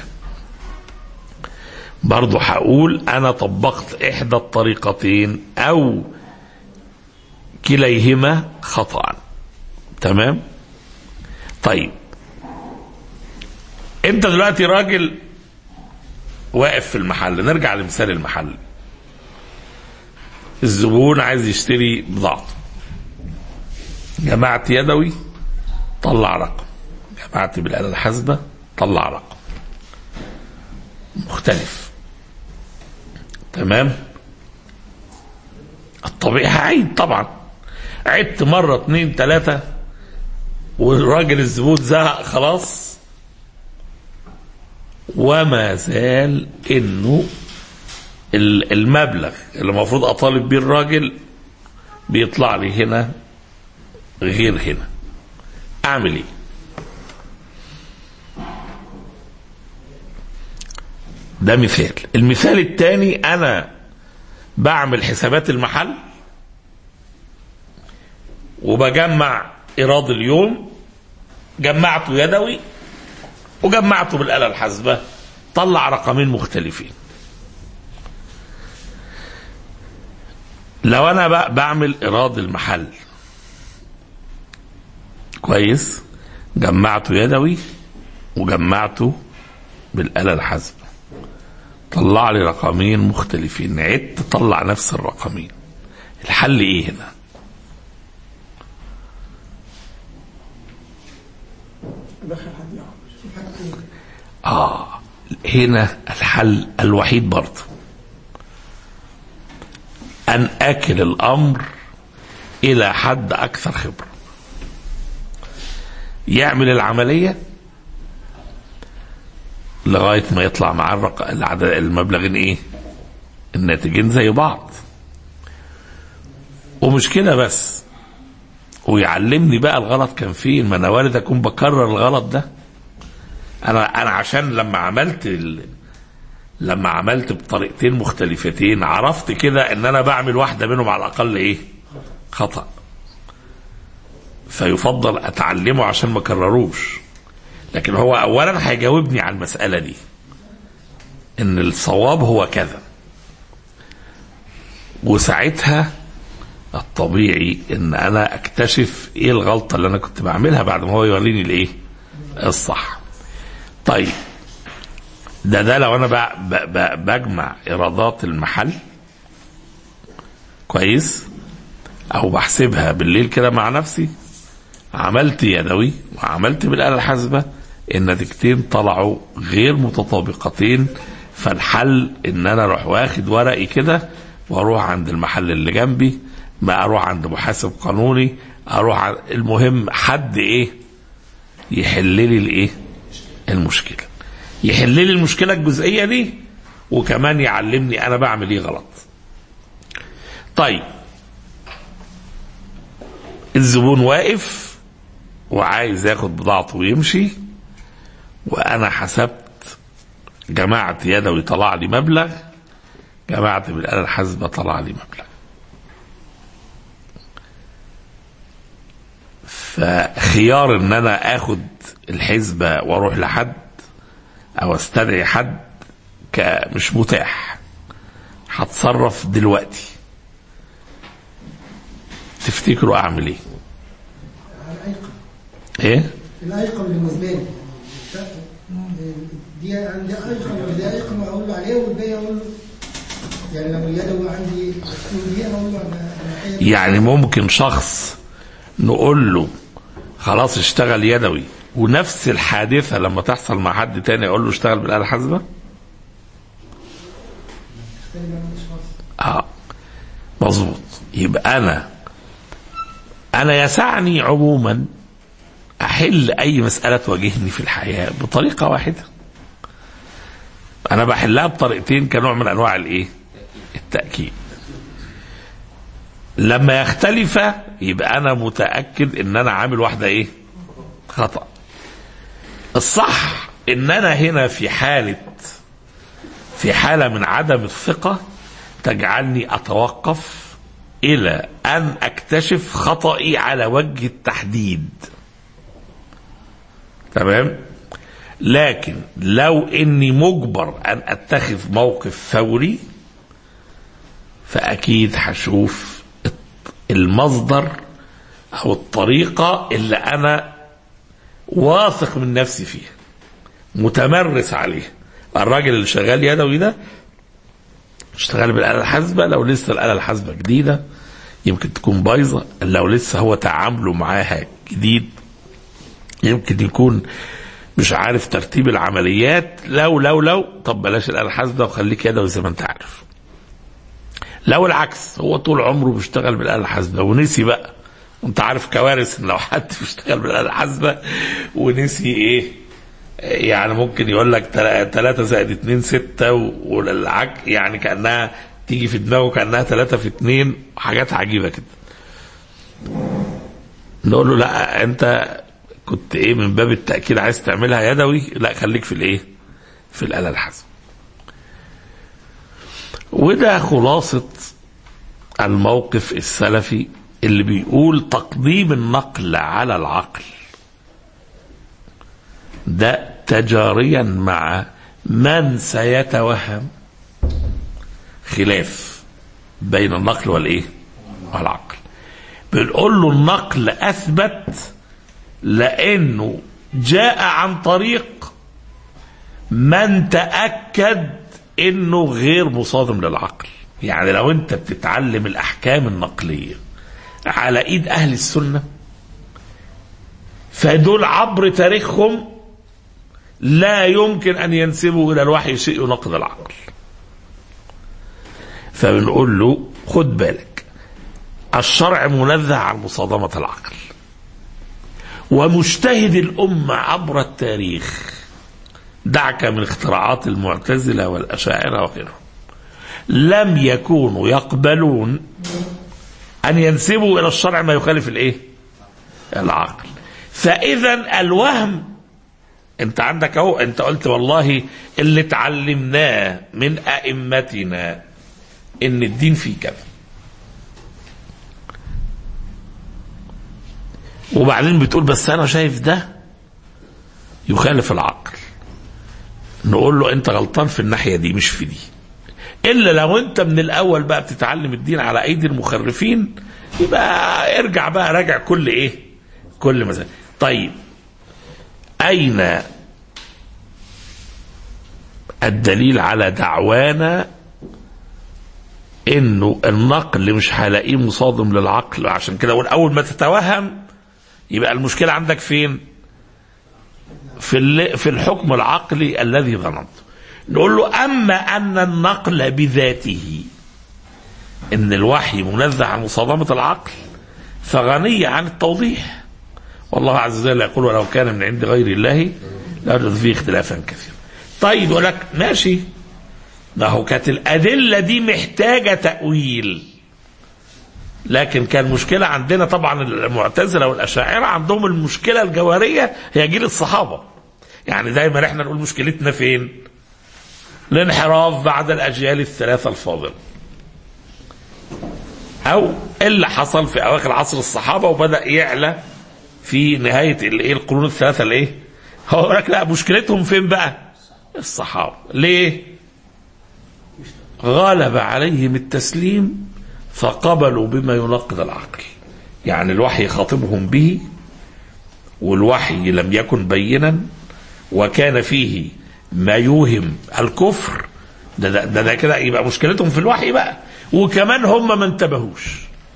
برضو هقول أنا طبقت إحدى الطريقتين أو كليهما خطأ تمام طيب انت دلوقتي راجل واقف في المحل نرجع لمثال المحل الزبون عايز يشتري بضاعته جمعت يدوي طلع رقم جمعت بالآلة الحاسبة طلع رقم مختلف تمام الطبيعي هعيد طبعا عدت مرة اتنين تلاتة والراجل الزبون زهق خلاص وما زال انه ال- المبلغ اللي المفروض اطالب بيه الراجل بيطلع لي هنا غير هنا اعمل ايه ده مثال المثال الثاني انا بعمل حسابات المحل وبجمع ايراد اليوم جمعته يدوي وجمعته بالآلة الحاسبة طلع رقمين مختلفين لو انا بقى بعمل ايراد المحل كويس جمعته يدوي وجمعته بالآلة الحاسبة طلع لي رقمين مختلفين عدت طلع نفس الرقمين الحل ايه هنا دخل حد يعرف اه هنا الحل الوحيد برضه ان اكل الامر الى حد اكثر خبره يعمل العمليه لغايه ما يطلع معاه الرق... العدد المبلغين ايه الناتجين زي بعض ومش كده بس ويعلمني بقى الغلط كان فين ما انا وارد اكون بكرر الغلط ده انا انا عشان لما عملت ال... لما عملت بطريقتين مختلفتين عرفت كده ان انا بعمل واحده منهم على الاقل ايه خطا فيفضل اتعلمه عشان ما اكرروش لكن هو اولا هيجاوبني على المساله دي ان الصواب هو كذا وساعتها الطبيعي ان انا اكتشف ايه الغلطه اللي انا كنت بعملها بعد ما هو يوريني الايه الصح طيب ده ده لو انا بقى ب- ب- بجمع ايرادات المحل كويس او بحسبها بالليل كده مع نفسي عملت يدوي وعملت بالآلة الحاسبة النتيجتين طلعوا غير متطابقتين فالحل ان انا اروح واخد ورقي كده واروح عند المحل اللي جنبي ما اروح عند محاسب قانوني اروح عن- المهم حد ايه يحل لي الايه المشكله يحل لي المشكله الجزئيه دي وكمان يعلمني انا بعمل ايه غلط طيب الزبون واقف وعايز ياخد بضاعته ويمشي وانا حسبت جمعت يدوي طلع لي مبلغ جمعت بالآلة الحاسبة طلع لي مبلغ فخيار ان انا اخد الحسبة واروح لحد او استدعي حد ك- مش متاح هتصرف دلوقتي تفتكروا اعمل ايه الأيقن ايه الأيقن بالنسبة لي دي عندي أيقن ودي أيقن وأقول له عليه والباقي أقول له يعني لو اليدوي عندي السوري دي أقول له أنا أنا حيل- يعني ممكن شخص نقول له خلاص اشتغل يدوي ونفس الحادثة لما تحصل مع حد تاني اقول له اشتغل بالآلة الحاسبة اه مظبوط يبقى انا انا يسعني عموما احل اي مسألة تواجهني في الحياة بطريقة واحدة انا بحلها بطريقتين كنوع من انواع الايه التأكيد لما يختلف يبقى انا متاكد ان انا عامل واحده ايه خطا الصح ان انا هنا في حاله في حاله من عدم الثقه تجعلني اتوقف الى ان اكتشف خطئي على وجه التحديد تمام لكن لو اني مجبر ان اتخذ موقف فوري فاكيد هشوف المصدر او الطريقه اللي انا واثق من نفسي فيها متمرس عليها الراجل اللي شغال يدوي ده اشتغل بالآلة الحاسبة لو لسه الآلة الحاسبة جديدة يمكن تكون بايظة لو لسه هو تعامله معاها جديد يمكن يكون مش عارف ترتيب العمليات لو لو لو طب بلاش الآلة الحاسبة وخليك يدوي زي ما انت عارف لو العكس هو طول عمره بيشتغل بالآلة الحاسبة ونسي بقى وانت عارف كوارث ان لو حد بيشتغل بالآلة الحاسبة ونسي ايه يعني ممكن يقول لك 3 زائد 2 6 والعك يعني كانها تيجي في دماغه كانها 3 في 2 حاجات عجيبه كده. نقول له لا انت كنت ايه من باب التاكيد عايز تعملها يدوي لا خليك في الايه؟ في الاله الحاسبه. وده خلاصه الموقف السلفي اللي بيقول تقديم النقل على العقل ده تجاريا مع من سيتوهم خلاف بين النقل والايه والعقل بنقول له النقل اثبت لانه جاء عن طريق من تاكد انه غير مصادم للعقل يعني لو انت بتتعلم الاحكام النقليه على ايد اهل السنه فدول عبر تاريخهم لا يمكن ان ينسبوا الى الوحي شيء يناقض العقل فبنقول له خد بالك الشرع منزه عن مصادمة العقل ومجتهد الأمة عبر التاريخ دعك من اختراعات المعتزلة والأشاعرة وغيرهم لم يكونوا يقبلون أن ينسبوا إلى الشرع ما يخالف الإيه؟ العقل فإذا الوهم انت عندك اهو انت قلت والله اللي اتعلمناه من ائمتنا ان الدين فيه كذا وبعدين بتقول بس انا شايف ده يخالف العقل نقول له انت غلطان في الناحيه دي مش في دي الا لو انت من الاول بقى بتتعلم الدين على ايدي المخرفين يبقى ارجع بقى راجع كل ايه كل مثلا طيب أين الدليل على دعوانا انه النقل مش هلاقيه مصادم للعقل عشان كده اقول اول ما تتوهم يبقى المشكله عندك فين؟ في ال- في الحكم العقلي الذي ظننته. نقول له اما ان النقل بذاته ان الوحي منزه عن مصادمه العقل فغني عن التوضيح. والله عز وجل يقول ولو كان من عند غير الله لوجد فيه اختلافا كثيرا. طيب يقول لك ماشي ما هو كانت الأدلة دي محتاجة تأويل لكن كان مشكلة عندنا طبعا المعتزلة والأشاعرة عندهم المشكلة الجوهرية هي جيل الصحابة يعني دايما احنا نقول مشكلتنا فين الانحراف بعد الأجيال الثلاثة الفاضلة أو اللي حصل في أواخر عصر الصحابة وبدأ يعلى في نهاية الايه القرون الثلاثة الايه هو يقول لك لا مشكلتهم فين بقى الصحابة ليه غلب عليهم التسليم فقبلوا بما يناقض العقل يعني الوحي خاطبهم به والوحي لم يكن بينا وكان فيه ما يوهم الكفر ده ده, ده, ده كده يبقى مشكلتهم في الوحي بقى وكمان هم ما انتبهوش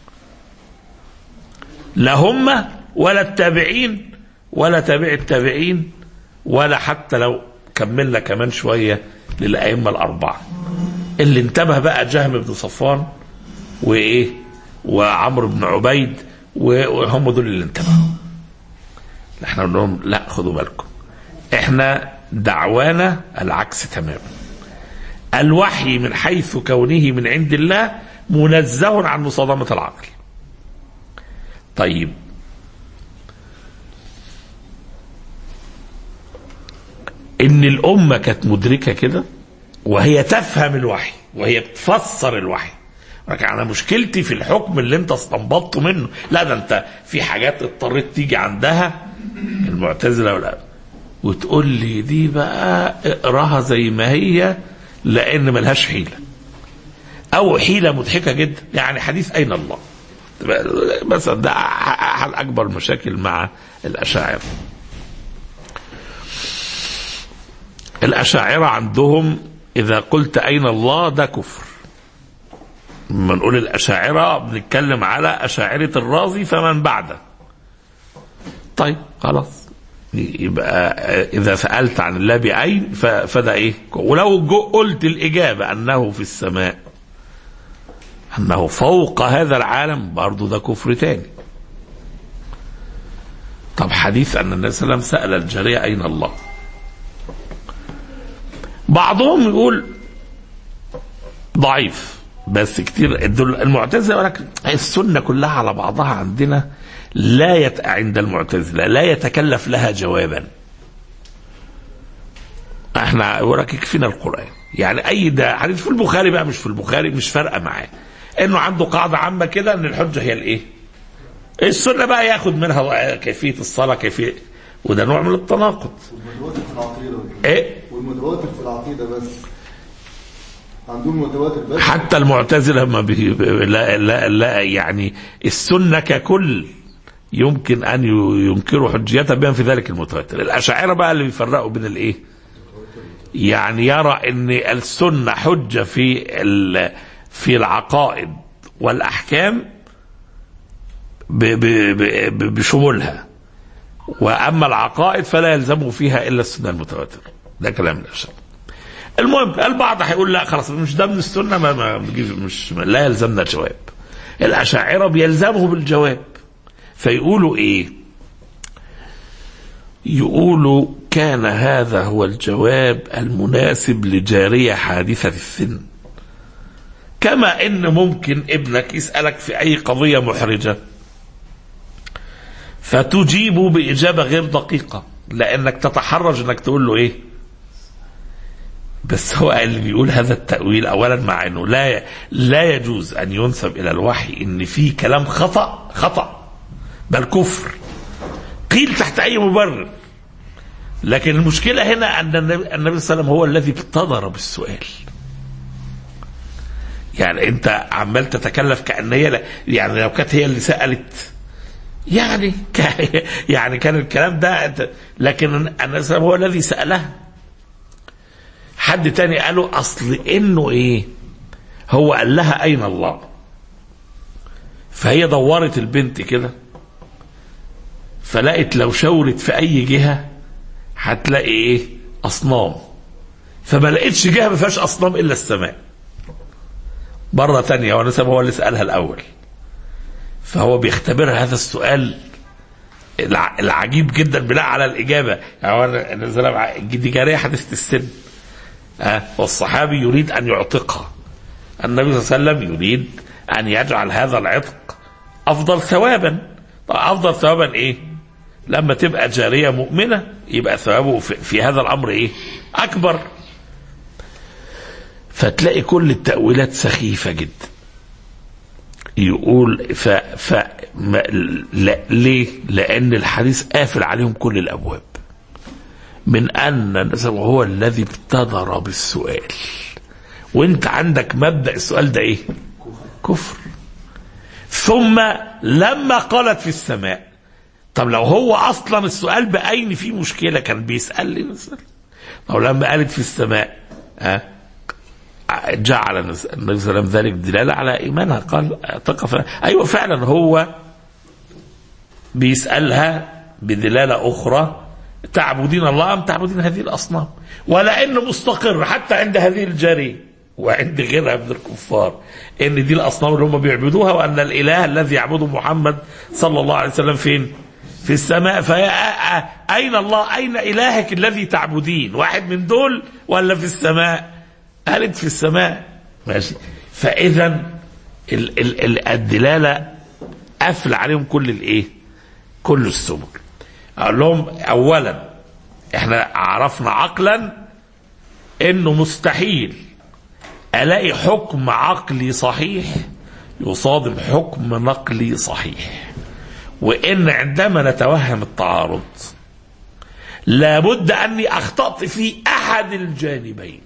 لا هم ولا التابعين ولا تابع التابعين ولا حتى لو كملنا كمان شويه للائمه الاربعه اللي انتبه بقى جهم بن صفوان وايه وعمرو بن عبيد وهم دول اللي انتبهوا احنا نقول لهم لا خدوا بالكم احنا دعوانا العكس تماما الوحي من حيث كونه من عند الله منزه عن مصادمة العقل طيب ان الامه كانت مدركه كده وهي تفهم الوحي وهي بتفسر الوحي لكن انا مشكلتي في الحكم اللي انت استنبطته منه لا ده انت في حاجات اضطريت تيجي عندها المعتزله ولا وتقول لي دي بقى اقراها زي ما هي لان ملهاش حيله او حيله مضحكه جدا يعني حديث اين الله بس ده حل اكبر مشاكل مع الاشاعره الاشاعره عندهم اذا قلت اين الله ده كفر لما نقول الاشاعره بنتكلم على اشاعره الرازي فمن بعده طيب خلاص يبقى اذا سالت عن الله باين فده ايه ولو قلت الاجابه انه في السماء أنه فوق هذا العالم برضه ده كفر تاني طب حديث أن النبي صلى الله عليه وسلم سأل الجارية أين الله بعضهم يقول ضعيف بس كتير دول المعتزله يقول لك السنه كلها على بعضها عندنا لا يت... عند المعتزله لا يتكلف لها جوابا احنا يقول لك يكفينا القران يعني اي ده حديث في البخاري بقى مش في البخاري مش فارقه معاه انه عنده قاعده عامه كده ان الحجه هي الايه السنه بقى ياخد منها كيفيه الصلاه كيفيه وده نوع من التناقض والمتواتر في العقيدة ايه والمتواتر في العقيدة بس عندهم متواتر بس حتى المعتزله ما بي لا, لا, لا يعني السنه ككل يمكن ان ي- ينكروا حجيتها بما في ذلك المتواتر الاشاعره بقى اللي بيفرقوا بين الايه يعني يرى ان السنه حجه في ال- في العقائد والاحكام ب- ب- ب- بشمولها واما العقائد فلا يلزمه فيها الا السنه المتواتره ده كلام الاشاعره المهم البعض هيقول لا خلاص مش ده من السنه ما ما بيجيب- مش لا يلزمنا الجواب الاشاعره بيلزمه بالجواب فيقولوا ايه يقولوا كان هذا هو الجواب المناسب لجاريه حادثه السن كما ان ممكن ابنك يسالك في اي قضيه محرجه فتجيب باجابه غير دقيقه لانك تتحرج انك تقول له ايه بس هو اللي بيقول هذا التأويل أولا مع أنه لا لا يجوز أن ينسب إلى الوحي أن في كلام خطأ خطأ بل كفر قيل تحت أي مبرر لكن المشكلة هنا أن النبي النبي صلى الله عليه وسلم هو الذي ابتدر بالسؤال يعني أنت عمال تتكلف كأن هي لا- يعني لو كانت هي اللي سألت يعني ك- يعني كان الكلام ده أنت- لكن النبي صلى الله عليه وسلم هو الذي سألها حد تاني قالوا اصل انه ايه هو قال لها اين الله فهي دورت البنت كده فلقت لو شاورت في اي جهه هتلاقي ايه اصنام فما لقيتش جهه ما فيهاش اصنام الا السماء مره تانية ونسب هو اللي سالها الاول فهو بيختبرها هذا السؤال الع- العجيب جدا بناء على الاجابه يعني هو أنا- أنا زلمة- دي جاريه حديثه السن آه، والصحابي يريد أن يعتقها النبي صلى الله عليه وسلم يريد أن يجعل هذا العتق أفضل ثوابا طب أفضل ثوابا إيه لما تبقى جارية مؤمنة يبقى ثوابه في, في هذا الأمر إيه أكبر فتلاقي كل التأويلات سخيفة جدا يقول ف, ف ما لا ليه؟ لأن الحديث قافل عليهم كل الأبواب من أن النسب هو الذي ابتدر بالسؤال وانت عندك مبدأ السؤال ده ايه كفر ثم لما قالت في السماء طب لو هو اصلا السؤال بأين فيه مشكلة كان بيسأل لي نسأل طب لما قالت في السماء ها جعل النبي صلى الله عليه وسلم ذلك دلالة على إيمانها قال تقف أيوة فعلا هو بيسألها بدلالة أخرى تعبدين الله أم تعبدين هذه الأصنام ولأنه مستقر حتى عند هذه الجارية وعند غيرها من الكفار ان دي الاصنام اللي هم بيعبدوها وان الاله الذي يعبده محمد صلى الله عليه وسلم فين في السماء فهي اين الله اين الهك الذي تعبدين واحد من دول ولا في السماء قالت في السماء ماشي فاذا ال- ال- ال- الدلاله قفل عليهم كل الايه كل السبل اقول لهم اولا احنا عرفنا عقلا انه مستحيل الاقي حكم عقلي صحيح يصادم حكم نقلي صحيح وان عندما نتوهم التعارض لابد اني اخطات في احد الجانبين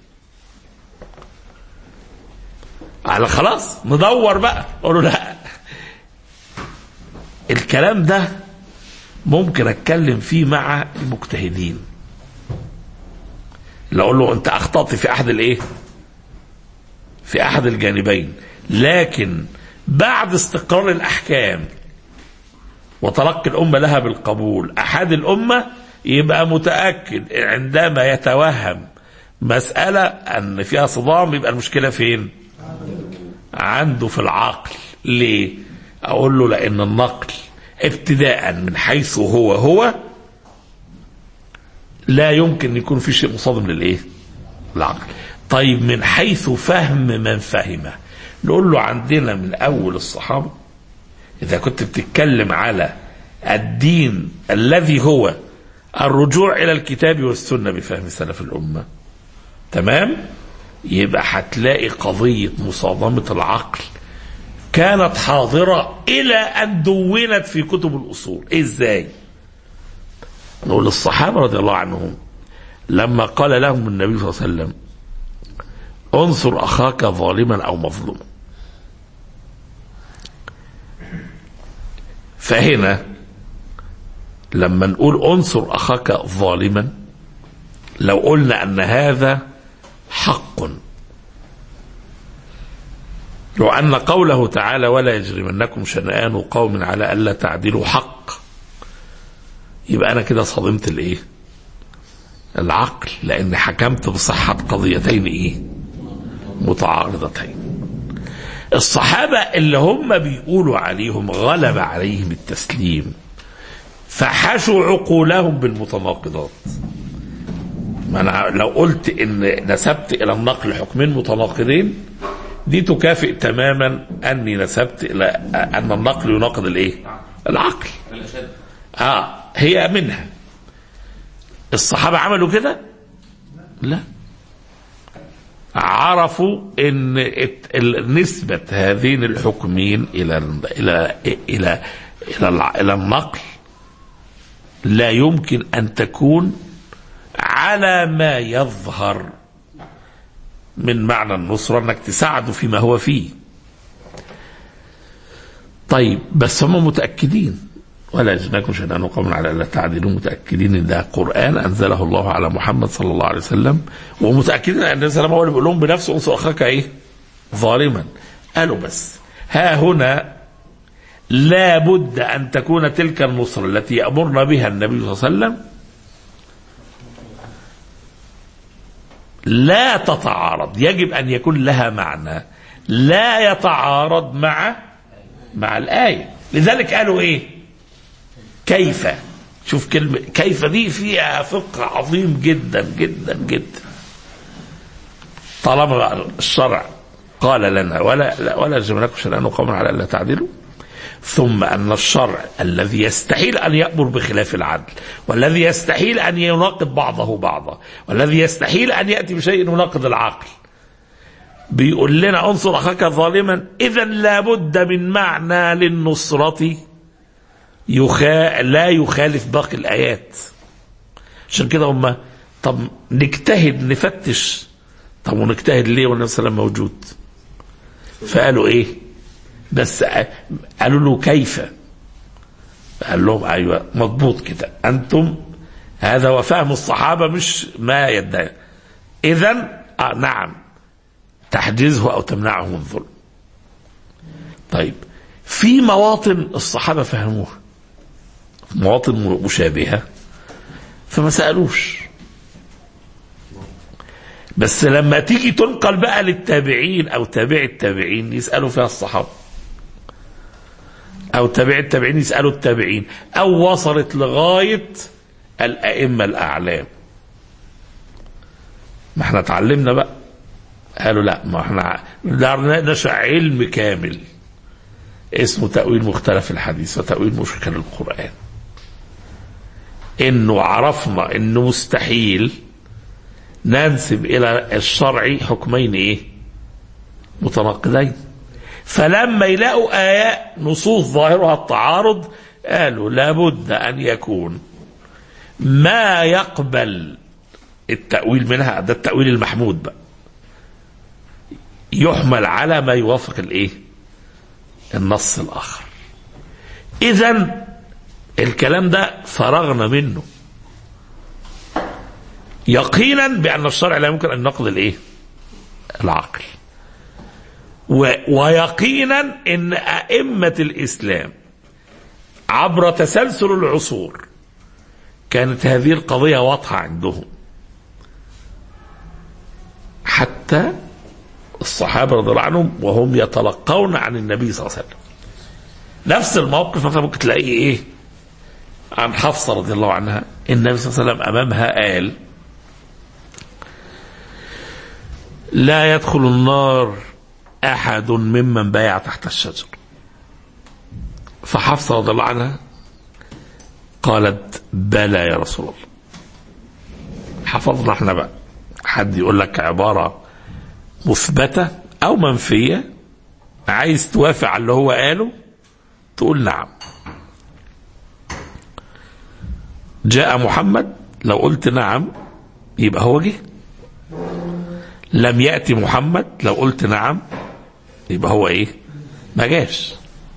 على خلاص ندور بقى اقول له لا الكلام ده ممكن اتكلم فيه مع المجتهدين اللي اقول له انت اخطات في احد الايه في احد الجانبين لكن بعد استقرار الاحكام وتلقي الامه لها بالقبول احد الامه يبقى متاكد عندما يتوهم مساله ان فيها صدام يبقى المشكله فين عنده في العقل ليه اقول له لان النقل ابتداء من حيث هو هو لا يمكن يكون في شيء مصادم للايه العقل طيب من حيث فهم من فهمه نقول له عندنا من اول الصحابه اذا كنت بتتكلم على الدين الذي هو الرجوع الى الكتاب والسنه بفهم سلف الامه تمام يبقى هتلاقي قضيه مصادمه العقل كانت حاضره الى ان دونت في كتب الاصول ازاي نقول الصحابه رضي الله عنهم لما قال لهم النبي صلى الله عليه وسلم انصر اخاك ظالما او مظلوما فهنا لما نقول انصر اخاك ظالما لو قلنا ان هذا حق وان قوله تعالى ولا يجرمنكم شنآن قوم على الا تعدلوا حق يبقى انا كده صدمت الايه العقل لان حكمت بصحه قضيتين ايه متعارضتين الصحابه اللي هم بيقولوا عليهم غلب عليهم التسليم فحشوا عقولهم بالمتناقضات ما انا لو قلت ان نسبت الى النقل حكمين متناقضين دي تكافئ تماما اني نسبت الى ان النقل يناقض الايه العقل اه هي منها الصحابه عملوا كده لا عرفوا ان ات- ال- نسبه هذين الحكمين الى ال- الى الى الى, الع- إلى النقل لا يمكن ان تكون على ما يظهر من معنى النصرة انك تساعده فيما هو فيه طيب بس هم متأكدين ولا يجناكم شيئا قوم على الا تعدلوا متأكدين ان ده قرآن انزله الله على محمد صلى الله عليه وسلم ومتأكدين ان النبي صلى الله عليه وسلم هو اللي بيقول لهم بنفسه انصر اخاك ايه ظالما قالوا بس ها هنا لا بد أن تكون تلك النصرة التي يأمرنا بها النبي صلى الله عليه وسلم لا تتعارض يجب أن يكون لها معنى لا يتعارض مع مع الآية لذلك قالوا إيه كيف شوف كلمة كيف دي فيها فقه عظيم جدا جدا جدا طالما الشرع قال لنا ولا ولا يجرمنكم شرعان قوم على الا تعدلوا ثم ان الشرع الذي يستحيل ان يامر بخلاف العدل والذي يستحيل ان يناقض بعضه بعضا والذي يستحيل ان ياتي بشيء يناقض العقل بيقول لنا انصر اخاك ظالما اذا لابد من معنى للنصره يخا... لا يخالف باقي الايات عشان كده هم طب نجتهد نفتش طب ونجتهد ليه والنبي صلى الله عليه وسلم موجود فقالوا ايه بس قالوا له كيف قال لهم ايوه مضبوط كده انتم هذا وفهم الصحابه مش ما يدعي اذا آه نعم تحجزه او تمنعه من الظلم طيب في مواطن الصحابه فهموها مواطن مشابهه فما سالوش بس لما تيجي تنقل بقى للتابعين او تابع التابعين يسالوا فيها الصحابه او تابع التابعين يسالوا التابعين او وصلت لغايه الائمه الاعلام ما احنا اتعلمنا بقى قالوا لا ما احنا نشأ علم كامل اسمه تأويل مختلف الحديث وتأويل مشكل القرآن انه عرفنا انه مستحيل ننسب الى الشرع حكمين ايه متناقضين فلما يلاقوا آيات نصوص ظاهرها التعارض قالوا لابد أن يكون ما يقبل التأويل منها ده التأويل المحمود بقى يحمل على ما يوافق الايه النص الآخر إذا الكلام ده فرغنا منه يقينا بأن الشرع لا يمكن أن ينقض الايه العقل و... ويقينا ان ائمه الاسلام عبر تسلسل العصور كانت هذه القضيه واضحه عندهم حتى الصحابة رضي الله عنهم وهم يتلقون عن النبي صلى الله عليه وسلم نفس الموقف مثلا ممكن تلاقيه ايه عن حفصة رضي الله عنها النبي صلى الله عليه وسلم أمامها قال لا يدخل النار أحد ممن بايع تحت الشجر فحفصة رضي الله عنها قالت بلى يا رسول الله حفظنا احنا بقى حد يقول لك عبارة مثبتة أو منفية عايز توافق على اللي هو قاله تقول نعم جاء محمد لو قلت نعم يبقى هو جه لم يأتي محمد لو قلت نعم يبقى هو ايه ما جاش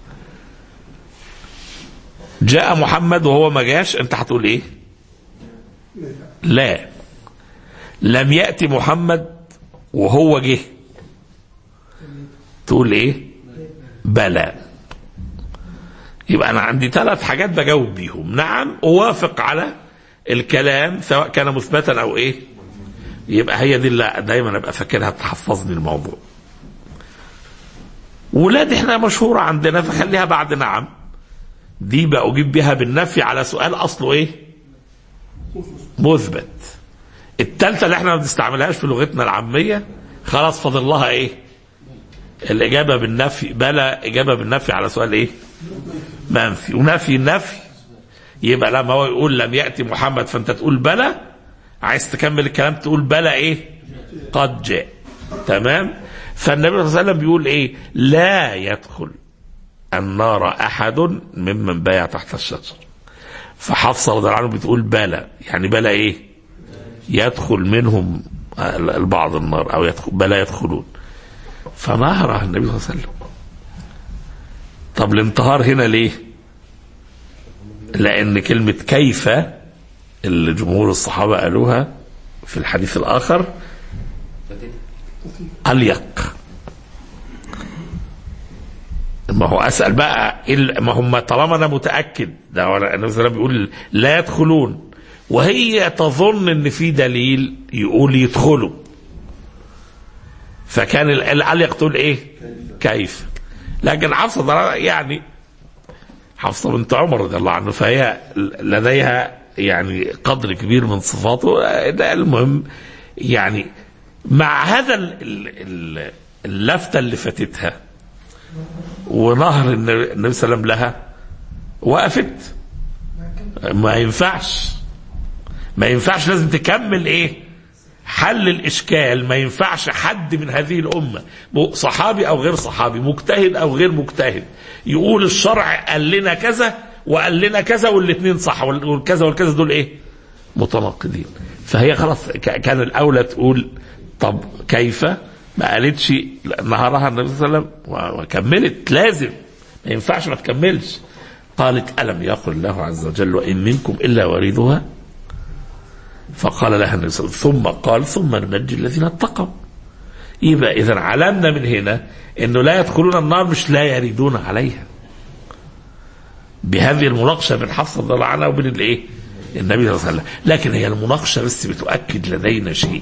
جاء محمد وهو ما جاش انت هتقول ايه لا لم يأتي محمد وهو جه تقول ايه بلى يبقى انا عندي ثلاث حاجات بجاوب بيهم نعم اوافق على الكلام سواء كان مثبتا او ايه يبقى هي دي اللي دايما ابقى فاكرها تحفظني الموضوع ولاد احنا مشهورة عندنا فخليها بعد نعم دي بقى اجيب بها بالنفي على سؤال اصله ايه مثبت التالتة اللي احنا ما بنستعملهاش في لغتنا العامية خلاص فاضل لها ايه الإجابة بالنفي بلا إجابة بالنفي على سؤال إيه منفي ونفي النفي يبقى لما هو يقول لم يأتي محمد فأنت تقول بلى عايز تكمل الكلام تقول بلى إيه قد جاء تمام فالنبي صلى الله عليه وسلم بيقول إيه لا يدخل النار أحد ممن بايع تحت الشجر فحفصة رضي الله عنه بتقول بلى يعني بلى إيه يدخل منهم البعض النار أو يدخل بلا يدخلون فنهرها النبي صلى الله عليه وسلم طب الانتهار هنا ليه لأن كلمة كيف اللي جمهور الصحابة قالوها في الحديث الآخر أليق ما هو أسأل بقى إيه ما هم طالما أنا متأكد ده النبي صلى الله عليه وسلم بيقول لا يدخلون وهي تظن ان في دليل يقول يدخلوا فكان الأليق تقول ايه كيف لكن حفصة يعني حفصة بنت عمر رضي الله عنه فهي لديها يعني قدر كبير من صفاته ده المهم يعني مع هذا اللفتة اللي فاتتها ونهر النبي صلى الله عليه وسلم لها وقفت ما ينفعش ما ينفعش لازم تكمل ايه حل الاشكال ما ينفعش حد من هذه الامه صحابي او غير صحابي مجتهد او غير مجتهد يقول الشرع قال لنا كذا وقال لنا كذا والاثنين صح والكذا والكذا دول ايه متناقضين فهي خلاص كان الاولى تقول طب كيف ما قالتش نهارها النبي صلى الله عليه وسلم وكملت لازم ما ينفعش ما تكملش قالت ألم يقل الله عز وجل وإن منكم إلا واردها فقال لها النبي صلى الله عليه وسلم ثم قال ثم ننجي الذين اتقوا يبقى إذا علمنا من هنا أنه لا يدخلون النار مش لا يريدون عليها بهذه المناقشة بين حفصة رضي الله عنها وبين الإيه؟ النبي صلى الله عليه وسلم لكن هي المناقشة بس بتؤكد لدينا شيء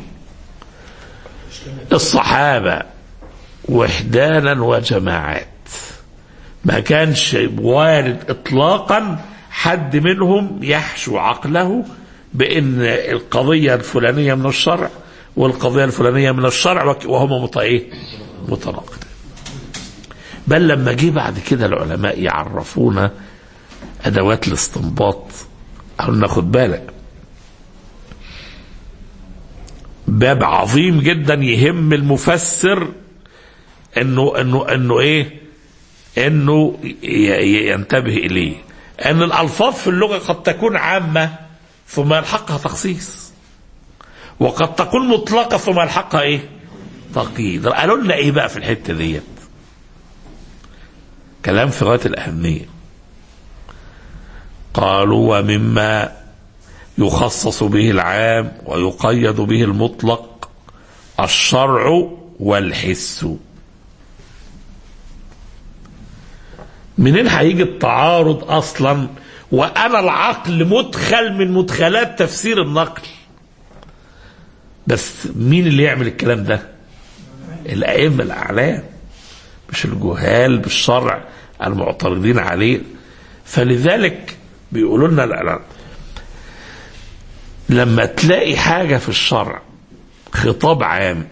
الصحابة وحدانا وجماعات ما كانش وارد اطلاقا حد منهم يحشو عقله بان القضيه الفلانيه من الشرع والقضيه الفلانيه من الشرع وهما مت ايه؟ متناقضين. بل لما جه بعد كده العلماء يعرفونا ادوات الاستنباط قلنا خد بالك باب عظيم جدا يهم المفسر انه انه انه ايه؟ انه ينتبه اليه ان الالفاظ في اللغه قد تكون عامه ثم يلحقها تخصيص وقد تكون مطلقه ثم يلحقها ايه تقييد قالوا لنا ايه بقى في الحته ديت كلام في غايه الاهميه قالوا ومما يخصص به العام ويقيد به المطلق الشرع والحس منين هيجي التعارض اصلا وانا العقل مدخل من مدخلات تفسير النقل بس مين اللي يعمل الكلام ده الائمه الاعلام مش الجهال بالشرع المعترضين عليه فلذلك بيقولوا لنا لا لا لما تلاقي حاجه في الشرع خطاب عام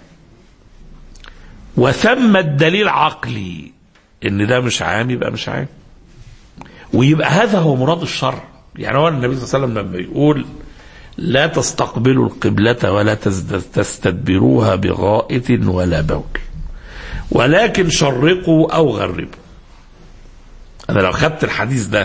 وثم الدليل عقلي ان ده مش عام يبقى مش عام ويبقى هذا هو مراد الشرع يعني هو النبي صلى الله عليه وسلم لما يقول لا تستقبلوا القبلة ولا تزد- تستدبروها بغائط ولا بول ولكن شرقوا أو غربوا أنا لو خدت الحديث ده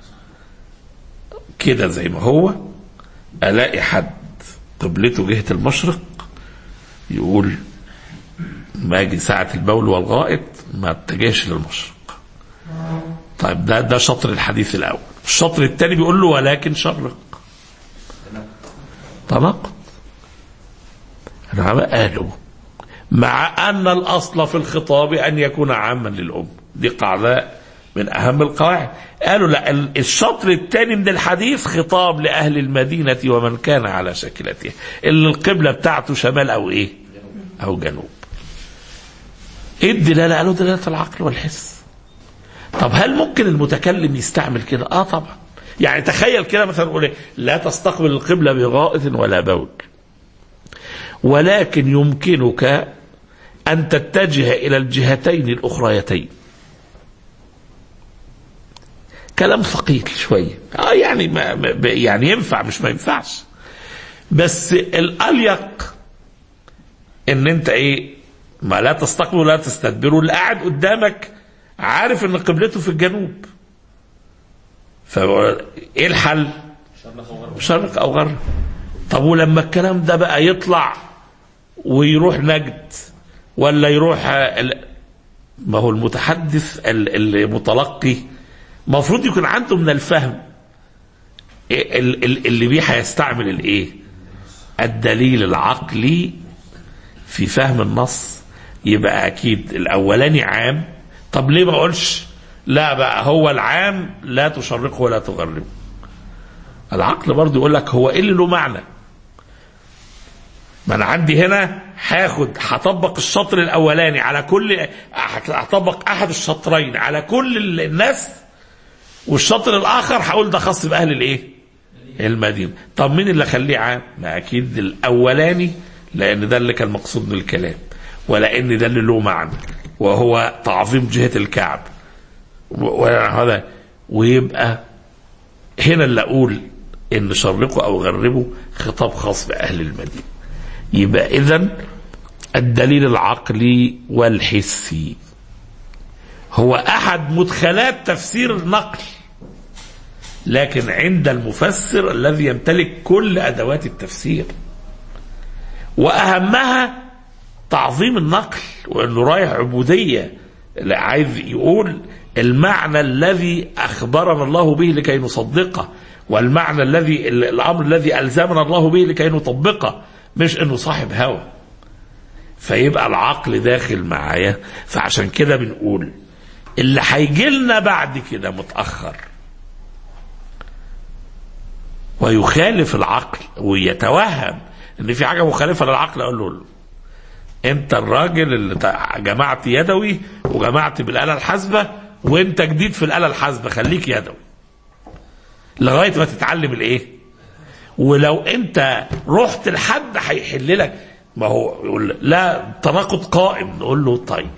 كده زي ما هو ألاقي حد قبلته جهة المشرق يقول ما اجي ساعة البول والغائط ما اتجهش للمشرق طيب ده ده شطر الحديث الأول الشطر الثاني بيقول له ولكن شرق تناقض العلماء قالوا مع أن الأصل في الخطاب أن يكون عاما للأم دي قاعدة من أهم القواعد قالوا لا ال- الشطر الثاني من الحديث خطاب لأهل المدينة ومن كان على شكلته اللي القبلة بتاعته شمال أو إيه أو جنوب إيه الدلالة قالوا دلالة العقل والحس طب هل ممكن المتكلم يستعمل كده اه طبعا يعني تخيل كده مثلا نقول إيه؟ لا تستقبل القبلة بغائط ولا بول ولكن يمكنك أن تتجه إلى الجهتين الأخريتين كلام ثقيل شوية آه يعني ما ما- يعني ينفع مش ما ينفعش بس الأليق ان انت ايه ما لا تستقبل ولا تستدبر واللي قاعد قدامك عارف ان قبلته في الجنوب فايه الحل شرق او غرب طب ولما الكلام ده بقى يطلع ويروح نجد ولا يروح ال- ما هو المتحدث ال- المتلقي المفروض يكون عنده من الفهم إيه ال- ال- اللي بيه هيستعمل الايه الدليل العقلي في فهم النص يبقى اكيد الاولاني عام طب ليه ما اقولش لا بقى هو العام لا تشرقه ولا تغربه العقل برضه يقول لك هو ايه اللي له معنى ما انا عندي هنا هاخد هطبق الشطر الاولاني على كل هطبق احد الشطرين على كل الناس والشطر الاخر هقول ده خاص باهل الايه المدينه طب مين اللي اخليه عام ما اكيد الاولاني لان ده اللي كان مقصود من الكلام ولان ده اللي له معنى وهو تعظيم جهه الكعب و- وهذا ويبقى هنا اللي اقول ان شرقوا او غربوا خطاب خاص باهل المدينه يبقى اذا الدليل العقلي والحسي هو احد مدخلات تفسير النقل لكن عند المفسر الذي يمتلك كل ادوات التفسير واهمها تعظيم النقل وانه رايح عبوديه لا عايز يقول المعنى الذي اخبرنا الله به لكي نصدقه والمعنى الذي الامر الذي الزمنا الله به لكي نطبقه مش انه صاحب هوى فيبقى العقل داخل معايا فعشان كده بنقول اللي هيجي لنا بعد كده متاخر ويخالف العقل ويتوهم ان في حاجه مخالفه للعقل اقول له انت الراجل اللي تع- جمعت يدوي وجمعت بالاله الحاسبه وانت جديد في الاله الحاسبه خليك يدوي لغايه ما تتعلم الايه ولو انت رحت لحد هيحل لك ما هو يقول لا تناقض قائم نقول له طيب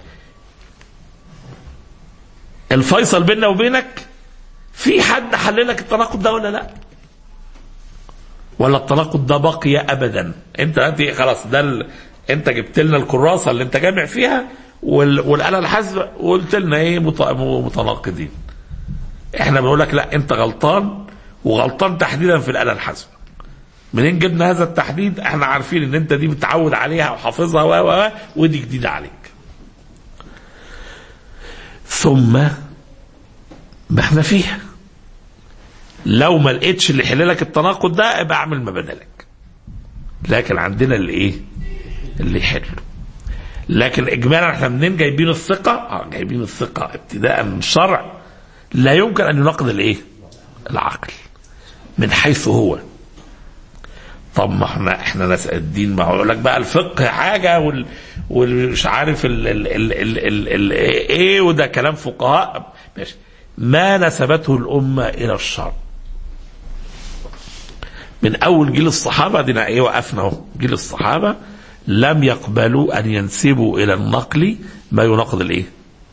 الفيصل بيننا وبينك في حد حل لك التناقض ده ولا لا ولا التناقض ده بقي ابدا انت انت خلاص ده ال... انت جبت لنا الكراسه اللي انت جامع فيها وال... والاله الحاسبه وقلت لنا ايه مت... متناقضين احنا بنقول لك لا انت غلطان وغلطان تحديدا في الاله الحاسبه منين جبنا هذا التحديد احنا عارفين ان انت دي متعود عليها وحافظها و و و ودي جديده عليك ثم ما احنا فيها لو ما لقيتش اللي يحل لك التناقض ده ابقى اعمل ما بدلك لكن عندنا اللي ايه اللي يحل لكن اجمالا احنا منين جايبين الثقه اه جايبين الثقه ابتداء من الشرع لا يمكن ان يناقض الايه العقل من حيث هو طب ما احنا احنا ناس الدين ما هو يقول لك بقى الفقه حاجه وال والمش عارف ال ال ال ال ال ال ايه وده كلام فقهاء ماشي ما نسبته الامه الى الشرع من اول جيل الصحابه دينا ايه وقفنا اهو جيل الصحابه لم يقبلوا ان ينسبوا الى النقل ما يناقض الايه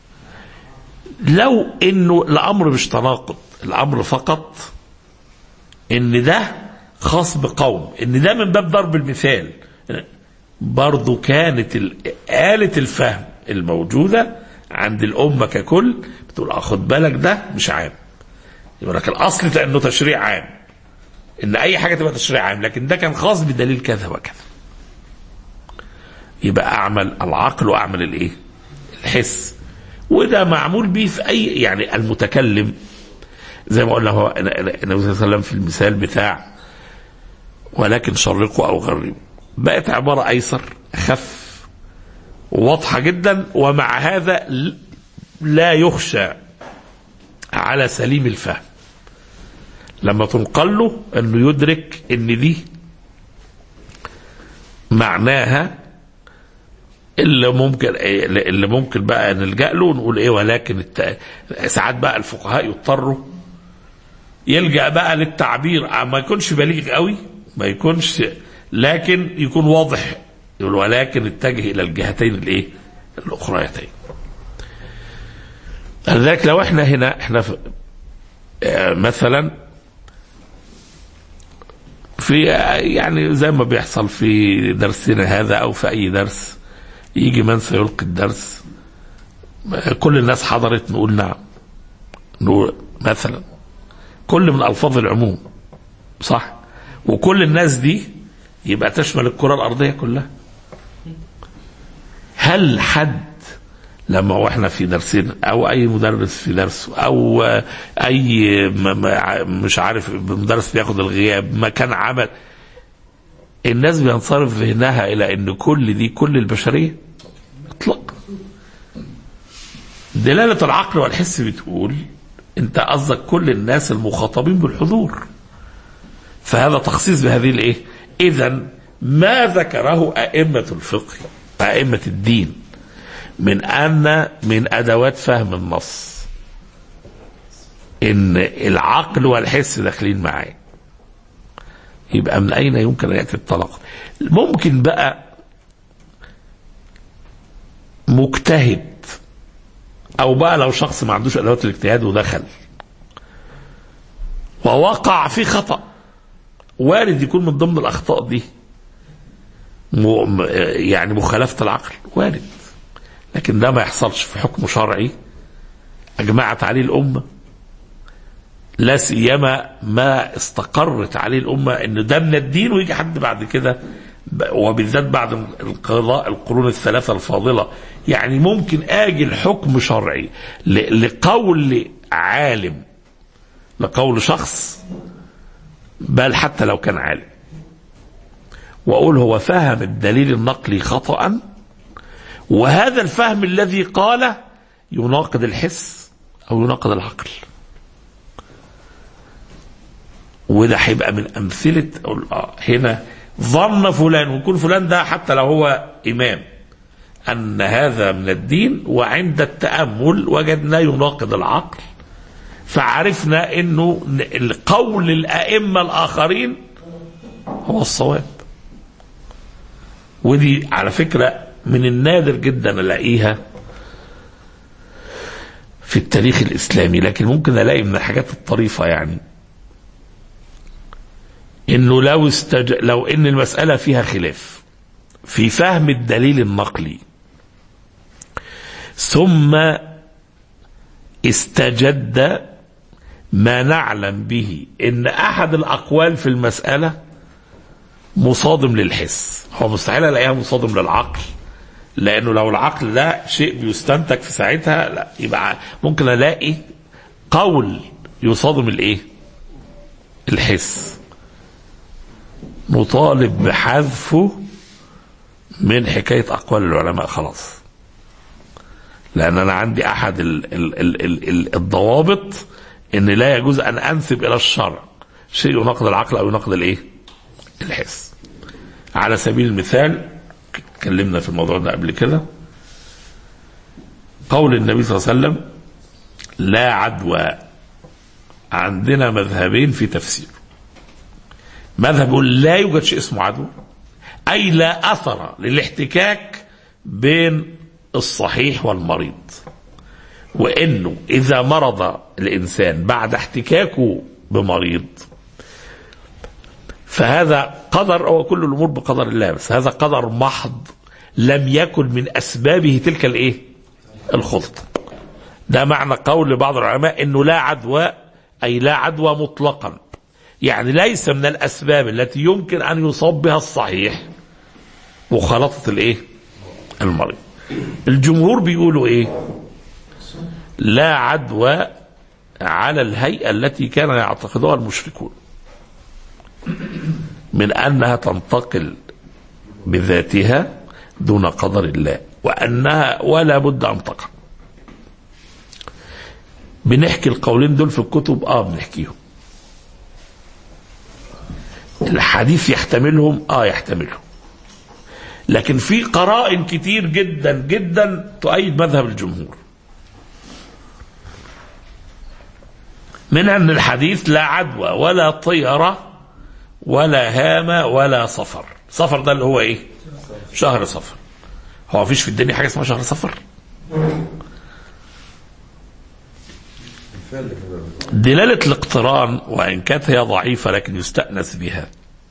لو انه الامر مش تناقض الامر فقط ان ده خاص بقوم ان ده من باب ضرب المثال برضو كانت ال- آلة الفهم الموجودة عند الأمة ككل بتقول آه خد بالك ده مش عام يقول لك الأصل إنه تشريع عام إن أي حاجة تبقى تشريع عام لكن ده كان خاص بدليل كذا وكذا يبقى أعمل العقل وأعمل الإيه؟ الحس وده معمول بيه في أي يعني المتكلم زي ما قلنا هو النبي صلى الله عليه وسلم في المثال بتاع ولكن شرقوا او غربوا بقت عباره ايسر اخف واضحه جدا ومع هذا ل- لا يخشى على سليم الفهم لما تنقل له انه يدرك ان دي معناها اللي ممكن اللي ممكن بقى نلجا له ونقول ايه ولكن الت... ساعات بقى الفقهاء يضطروا يلجا بقى للتعبير ما يكونش بليغ قوي ما يكونش لكن يكون واضح يقول ولكن اتجه الى الجهتين الايه الاخريتين لذلك لو احنا هنا احنا في آه، مثلا في آه، يعني زي ما بيحصل في درسنا هذا او في اي درس يجي من سيلقي الدرس آه، كل الناس حضرت نقول نعم نقول مثلا كل من الفاظ العموم صح وكل الناس دي يبقى تشمل الكره الارضيه كلها هل حد لما هو احنا في درسنا او اي مدرس في درسه او اي م- م- مش عارف مدرس بياخد الغياب مكان عمل الناس بينصرف ذهنها الى ان كل دي كل البشريه اطلاقا دلاله العقل والحس بتقول انت قصدك كل الناس المخاطبين بالحضور فهذا تخصيص بهذه الايه اذا ما ذكره ائمه الفقه ائمه الدين من ان من ادوات فهم النص ان العقل والحس داخلين معاه يبقى من اين يمكن ان ياتي الطلاق ممكن بقى مجتهد او بقى لو شخص ما عندوش ادوات الاجتهاد ودخل ووقع في خطأ وارد يكون من ضمن الاخطاء دي م- م- يعني مخالفه العقل وارد لكن ده ما يحصلش في حكم شرعي اجمعت عليه الامه لا سيما ما استقرت عليه الامه ان ده من الدين ويجي حد بعد كده ب- وبالذات بعد انقضاء القرون الثلاثه الفاضله يعني ممكن اجي الحكم شرعي ل- لقول عالم لقول شخص بل حتى لو كان عالم واقول هو فهم الدليل النقلي خطأ وهذا الفهم الذي قال يناقض الحس او يناقض العقل وده هيبقى من امثله أقول آه هنا ظن فلان ويكون فلان ده حتى لو هو امام ان هذا من الدين وعند التامل وجدنا يناقض العقل فعرفنا انه القول الائمه الاخرين هو الصواب ودي على فكره من النادر جدا الاقيها في التاريخ الاسلامي لكن ممكن الاقي من الحاجات الطريفه يعني انه لو استج... لو ان المساله فيها خلاف في فهم الدليل النقلي ثم استجد ما نعلم به ان احد الاقوال في المساله مصادم للحس هو مستحيل الاقيها مصادم للعقل لانه لو العقل ده شيء بيستنتج في ساعتها لا يبقى ممكن الاقي قول يصادم الايه الحس نطالب بحذفه من حكايه اقوال العلماء خلاص لان انا عندي احد ال ال ال ال ال الضوابط ان لا يجوز ان انسب الى الشرع شيء يناقض العقل او يناقض الايه الحس على سبيل المثال اتكلمنا في الموضوع ده قبل كده قول النبي صلى الله عليه وسلم لا عدوى عندنا مذهبين في تفسير مذهب يقول لا يوجد شيء اسمه عدوى أي لا أثر للاحتكاك بين الصحيح والمريض وانه اذا مرض الانسان بعد احتكاكه بمريض فهذا قدر او كل الامور بقدر الله بس هذا قدر محض لم يكن من اسبابه تلك الايه؟ الخلطه. ده معنى قول بعض العلماء انه لا عدوى اي لا عدوى مطلقا. يعني ليس من الاسباب التي يمكن ان يصاب بها الصحيح مخالطه الايه؟ المريض. الجمهور بيقولوا ايه؟ لا عدوى على الهيئة التي كان يعتقدها المشركون من أنها تنتقل بذاتها دون قدر الله وأنها ولا بد أن تقع بنحكي القولين دول في الكتب اه بنحكيهم الحديث يحتملهم اه يحتملهم لكن في قرائن كتير جدا جدا تؤيد مذهب الجمهور منها ان الحديث لا عدوى ولا طيرة ولا هامة ولا صفر صفر ده اللي هو ايه شهر صفر هو مفيش في الدنيا حاجة اسمها شهر صفر دلالة الاقتران وإن كانت هي ضعيفة لكن يستأنس بها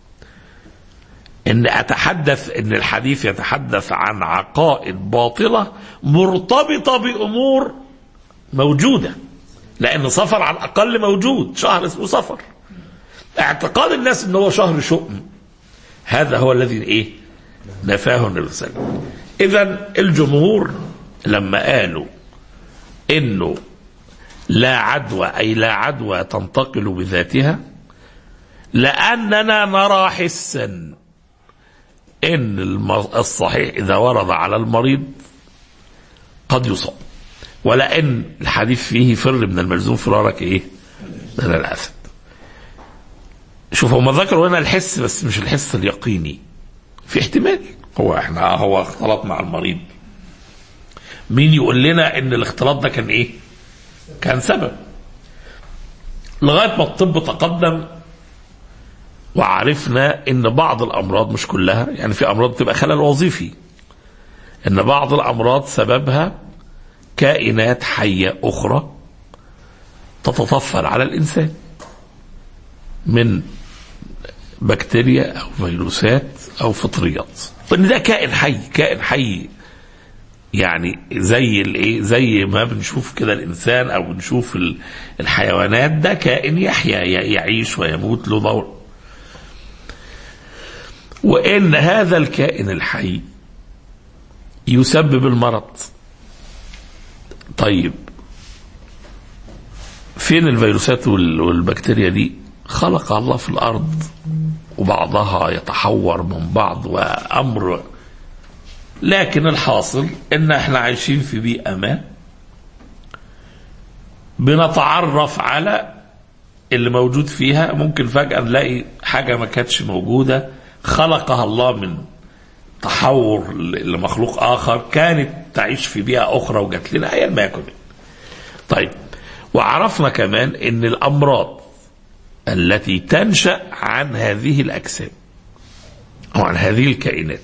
ان اتحدث ان الحديث يتحدث عن عقائد باطلة مرتبطة بامور موجودة لان صفر على الاقل موجود شهر اسمه صفر اعتقاد الناس ان هو شهر شؤم هذا هو الذي ايه نفاه النبي صلى الله عليه وسلم اذا الجمهور لما قالوا انه لا عدوى اي لا عدوى تنتقل بذاتها لاننا نرى حسا ان الصحيح اذا ورد على المريض قد يصاب ولان الحديث فيه فر من الملزوم فرارك ايه من الاسد شوف هم ذكروا هنا الحس بس مش الحس اليقيني في احتمال هو احنا هو اختلط مع المريض مين يقول لنا ان الاختلاط ده كان ايه كان سبب لغايه ما الطب تقدم وعرفنا ان بعض الامراض مش كلها يعني في امراض بتبقى خلل وظيفي ان بعض الامراض سببها كائنات حيه اخرى تتطفل على الانسان من بكتيريا او فيروسات او فطريات وان ده كائن حي كائن حي يعني زي الايه زي ما بنشوف كده الانسان او بنشوف الحيوانات ده كائن يحيا يعيش ويموت له دور وان هذا الكائن الحي يسبب المرض طيب فين الفيروسات والبكتيريا دي خلق الله في الارض وبعضها يتحور من بعض وامر لكن الحاصل ان احنا عايشين في بيئه ما بنتعرف على اللي موجود فيها ممكن فجاه نلاقي حاجه ما كانتش موجوده خلقها الله من تحور لمخلوق اخر كانت تعيش في بيئه اخرى وجات لنا ايا ما يكن طيب وعرفنا كمان ان الامراض التي تنشا عن هذه الاجسام او عن هذه الكائنات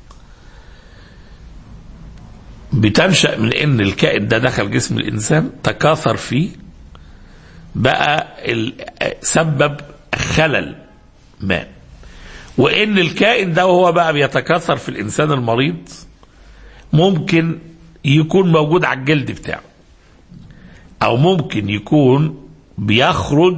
بتنشا من ان الكائن ده دخل جسم الانسان تكاثر فيه بقى سبب خلل ما وان الكائن ده وهو بقى بيتكاثر في الانسان المريض ممكن يكون موجود على الجلد بتاعه او ممكن يكون بيخرج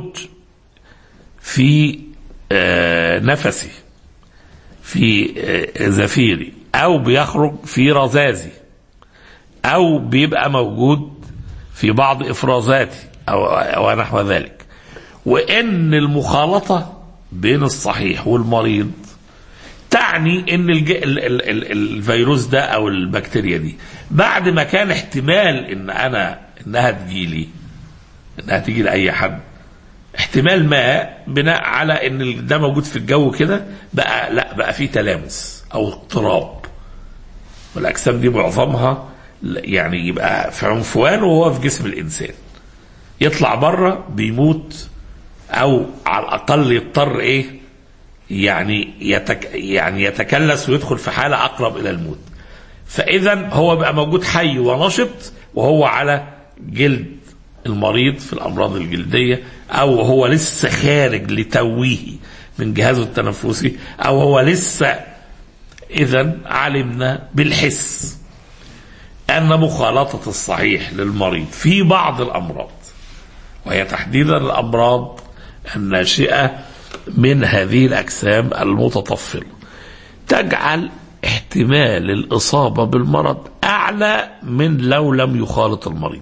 في نفسي في زفيري او بيخرج في رذاذي او بيبقى موجود في بعض افرازاتي او او نحو ذلك وان المخالطه بين الصحيح والمريض تعني ان الج... ال... ال... ال... الفيروس ده او البكتيريا دي بعد ما كان احتمال ان انا انها تجيلي انها تيجي لاي حد احتمال ما بناء على ان ده موجود في الجو كده بقى لا بقى في تلامس او اضطراب والاجسام دي معظمها يعني يبقى في عنفوان وهو في جسم الانسان يطلع بره بيموت او على الاقل يضطر ايه يعني يتك يعني يتكلس ويدخل في حاله اقرب الى الموت فاذا هو بقى موجود حي ونشط وهو على جلد المريض في الامراض الجلديه او هو لسه خارج لتويه من جهازه التنفسي او هو لسه اذا علمنا بالحس ان مخالطه الصحيح للمريض في بعض الامراض وهي تحديدا الامراض الناشئه من هذه الاجسام المتطفله تجعل احتمال الاصابه بالمرض اعلى من لو لم يخالط المريض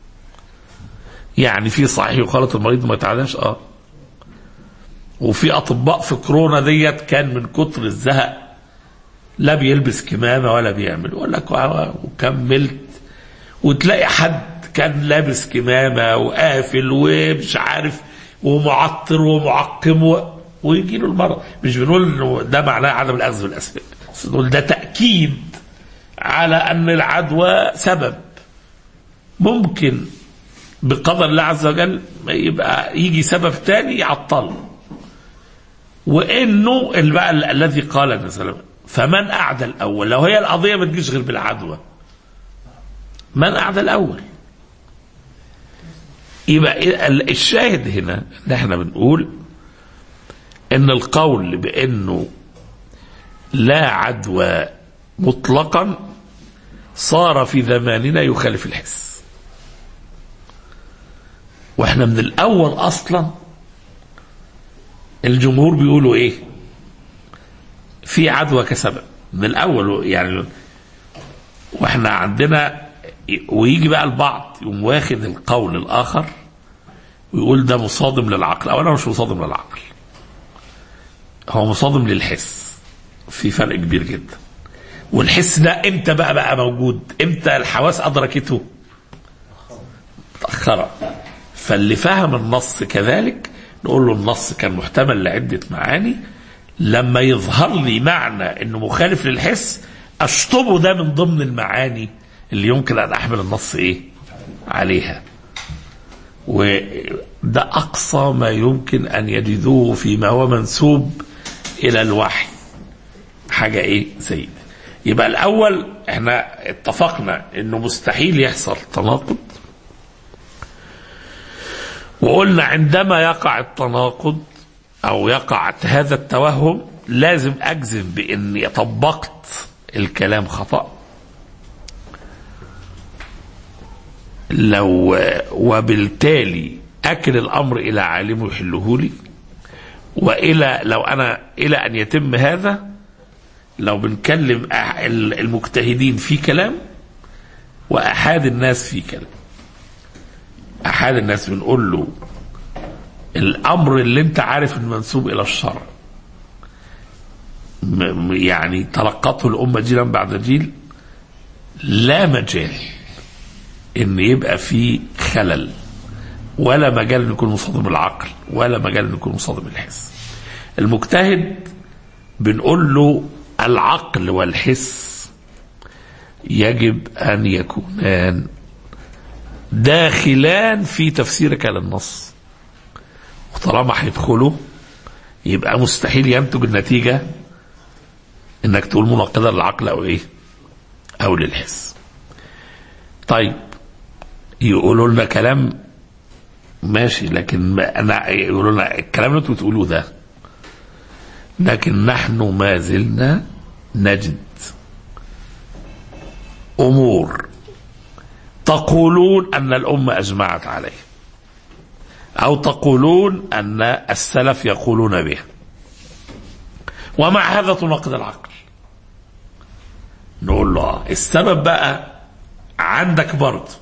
يعني في صحيح يخالط المريض وما يتعداش اه وفي اطباء في كورونا ديت كان من كتر الزهق لا بيلبس كمامه ولا بيعمل يقول لك وكملت وتلاقي حد كان لابس كمامه وقافل ومش عارف ومعطر ومعقم و... ويجي له المرض مش بنقول انه ده معناه عدم الاخذ بالاسباب بس نقول ده تاكيد على ان العدوى سبب ممكن بقدر الله عز وجل يبقى يجي سبب تاني يعطله وانه ال- بقى ال- الذي قال النبي صلى الله عليه وسلم فمن اعدى الاول لو هي القضيه ما تجيش غير بالعدوى من اعدى الاول يبقى ال- الشاهد هنا ان احنا بنقول ان القول بانه لا عدوى مطلقا صار في زماننا يخالف الحس واحنا من الاول اصلا الجمهور بيقولوا ايه في عدوى كسبب من الاول يعني واحنا عندنا ويجي بقى البعض يقوم واخد القول الاخر ويقول ده مصادم للعقل اولا مش مصادم للعقل هو مصادم للحس في فرق كبير جدا والحس ده امتى بقى بقى موجود امتى الحواس ادركته متاخره فاللي فهم النص كذلك نقول له النص كان محتمل لعده معاني لما يظهر لي معنى انه مخالف للحس اشطبه ده من ضمن المعاني اللي يمكن ان احمل النص ايه عليها وده اقصى ما يمكن ان يجدوه فيما هو منسوب الى الوحي حاجه ايه زي ده يبقى الاول احنا اتفقنا انه مستحيل يحصل تناقض وقلنا عندما يقع التناقض او يقع هذا التوهم لازم اجزم باني طبقت الكلام خطأ لو وبالتالي اكل الامر الى عالمه يحله لي والى لو انا الى ان يتم هذا لو بنكلم أح- المجتهدين في كلام واحاد الناس في كلام احاد الناس بنقول له الامر اللي انت عارف انه منسوب الى الشرع م- م- يعني تلقته الامه جيلا بعد جيل لا مجال ان يبقى في خلل ولا مجال ان يكون مصادم العقل ولا مجال ان يكون مصادم الحس المجتهد بنقول له العقل والحس يجب ان يكونان داخلان في تفسيرك للنص وطالما هيدخلوا يبقى مستحيل ينتج النتيجة انك تقول مناقضة للعقل او ايه او للحس طيب يقولوا لنا كلام ماشي لكن ما انا يقولوا لنا الكلام اللي انتوا بتقولوه ده لكن نحن ما زلنا نجد امور تقولون ان الامه اجمعت عليه او تقولون ان السلف يقولون بها ومع هذا تناقض العقل نقول له آه، السبب بقى عندك برضه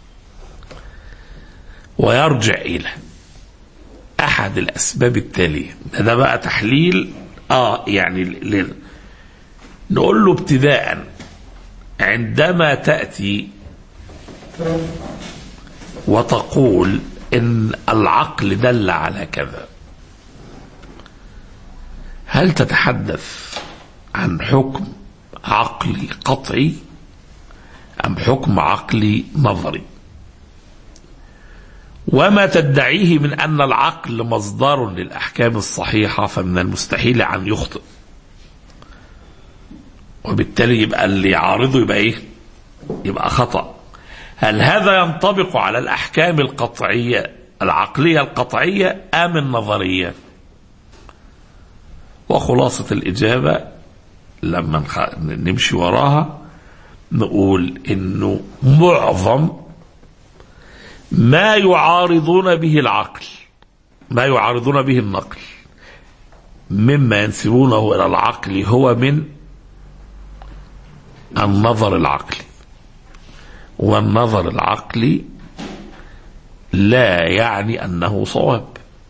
ويرجع الى احد الاسباب التاليه ده, ده بقى تحليل اه يعني ل- نقول له ابتداء عندما تاتي وتقول ان العقل دل على كذا هل تتحدث عن حكم عقلي قطعي ام حكم عقلي نظري وما تدعيه من ان العقل مصدر للاحكام الصحيحه فمن المستحيل ان يخطئ وبالتالي يبقى اللي يعارضه يبقى ايه يبقى خطأ هل هذا ينطبق على الأحكام القطعية العقلية القطعية أم النظرية وخلاصة الإجابة لما نخ- نمشي وراها نقول إنه معظم ما يعارضون به العقل ما يعارضون به النقل مما ينسبونه إلى العقل هو من النظر العقلي والنظر العقلي لا يعني انه صواب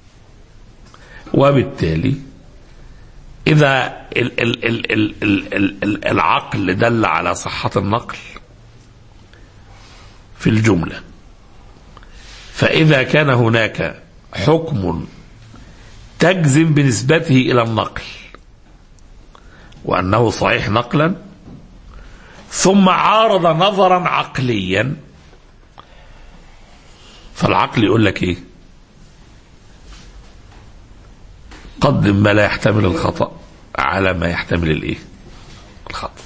وبالتالي اذا ال ال ال ال ال ال ال العقل دل على صحه النقل في الجمله فاذا كان هناك حكم تجزم بنسبته الى النقل وانه صحيح نقلا ثم عارض نظرا عقليا فالعقل يقول لك ايه قدم ما لا يحتمل الخطأ على ما يحتمل الايه الخطأ